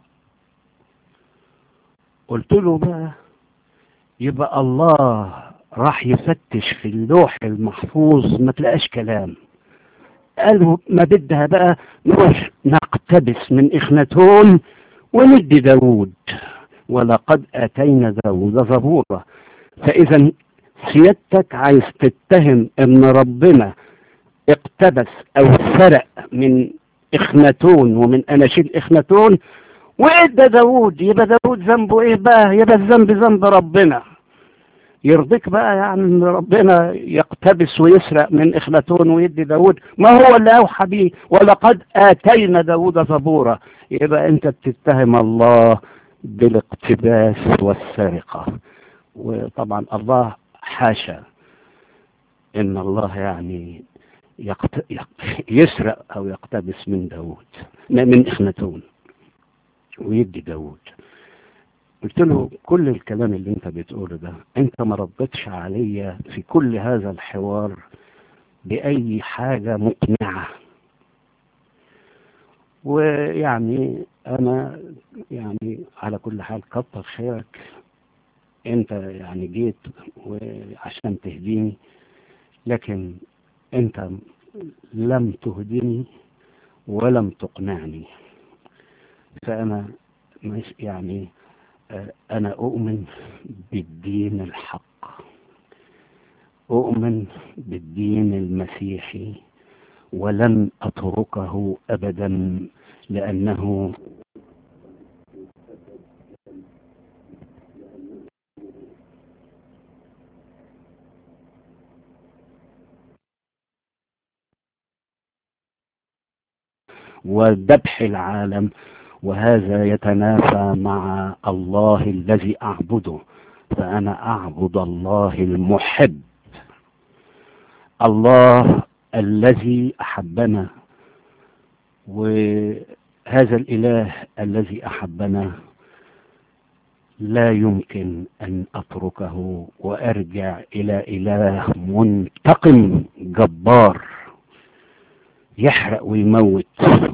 قلت له بقى يبقى الله راح يفتش في اللوح المحفوظ ما تلاقاش كلام قالوا ما بدها بقى نروح نقتبس من إخناتون وندي داود ولقد أتينا داود زبورا فإذا سيادتك عايز تتهم ان ربنا اقتبس او سرق من اخناتون ومن اناشيد اخناتون وادى داوود يبقى داوود ذنبه ايه بقى يبقى الذنب ذنب ربنا يرضيك بقى يعني ان ربنا يقتبس ويسرق من اخناتون ويدي داوود ما هو اللي اوحى بيه ولقد اتينا داوود زبورا يبقى انت بتتهم الله بالاقتباس والسرقه وطبعا الله حاشا ان الله يعني يقت... يق... يسرق او يقتبس من داود من اخناتون ويدي داود قلت له كل الكلام اللي انت بتقوله ده انت ما ردتش عليا في كل هذا الحوار باي حاجه مقنعه ويعني انا يعني على كل حال كتر خيرك انت يعني جيت وعشان تهديني لكن انت لم تهدني ولم تقنعني فانا مش يعني انا اؤمن بالدين الحق اؤمن بالدين المسيحي ولن اتركه ابدا لانه وذبح العالم وهذا يتنافى مع الله الذي أعبده فأنا أعبد الله المحب الله الذي أحبنا وهذا الإله الذي أحبنا لا يمكن أن أتركه وأرجع إلى إله منتقم جبار يحرق ويموت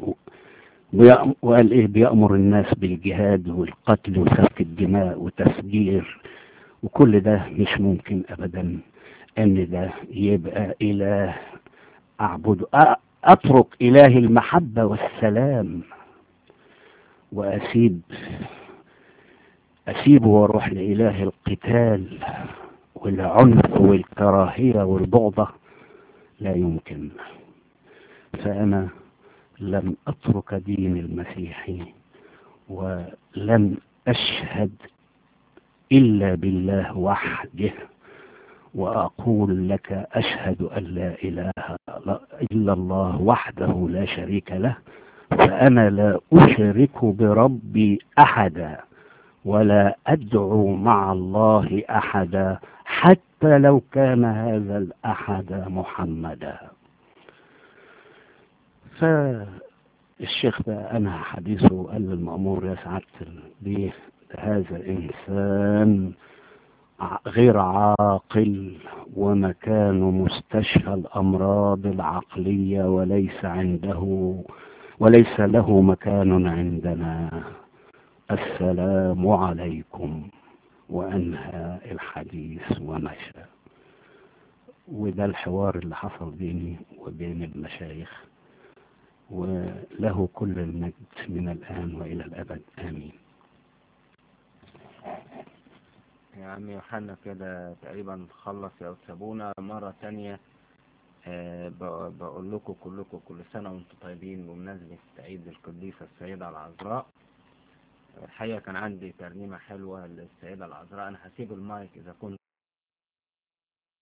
وقال ايه بيأمر الناس بالجهاد والقتل وسفك الدماء وتفجير وكل ده مش ممكن ابدا ان ده يبقى اله اعبده اترك اله المحبة والسلام واسيب اسيبه واروح لاله القتال والعنف والكراهية والبغضة لا يمكن فانا لم أترك دين المسيحي ولم أشهد إلا بالله وحده وأقول لك أشهد أن لا إله إلا الله وحده لا شريك له فأنا لا أشرك بربي أحدا ولا أدعو مع الله أحدا حتى لو كان هذا الأحد محمدا فالشيخ ده أنا حديثه قال للمأمور يا سعادة البيه هذا إنسان غير عاقل ومكانه مستشفى الأمراض العقلية وليس عنده وليس له مكان عندنا السلام عليكم وأنهى الحديث ومشى وده الحوار اللي حصل بيني وبين المشايخ وله كل المجد من الآن وإلى الأبد آمين يا عم يوحنا كده تقريبا خلص يا وتسابونا مرة تانية آه، بق- بقول لكم كلكم كل سنة وانتم طيبين بمناسبة عيد القديسة السيدة العذراء الحقيقة كان عندي ترنيمة حلوة للسيدة العذراء أنا هسيب المايك إذا كنت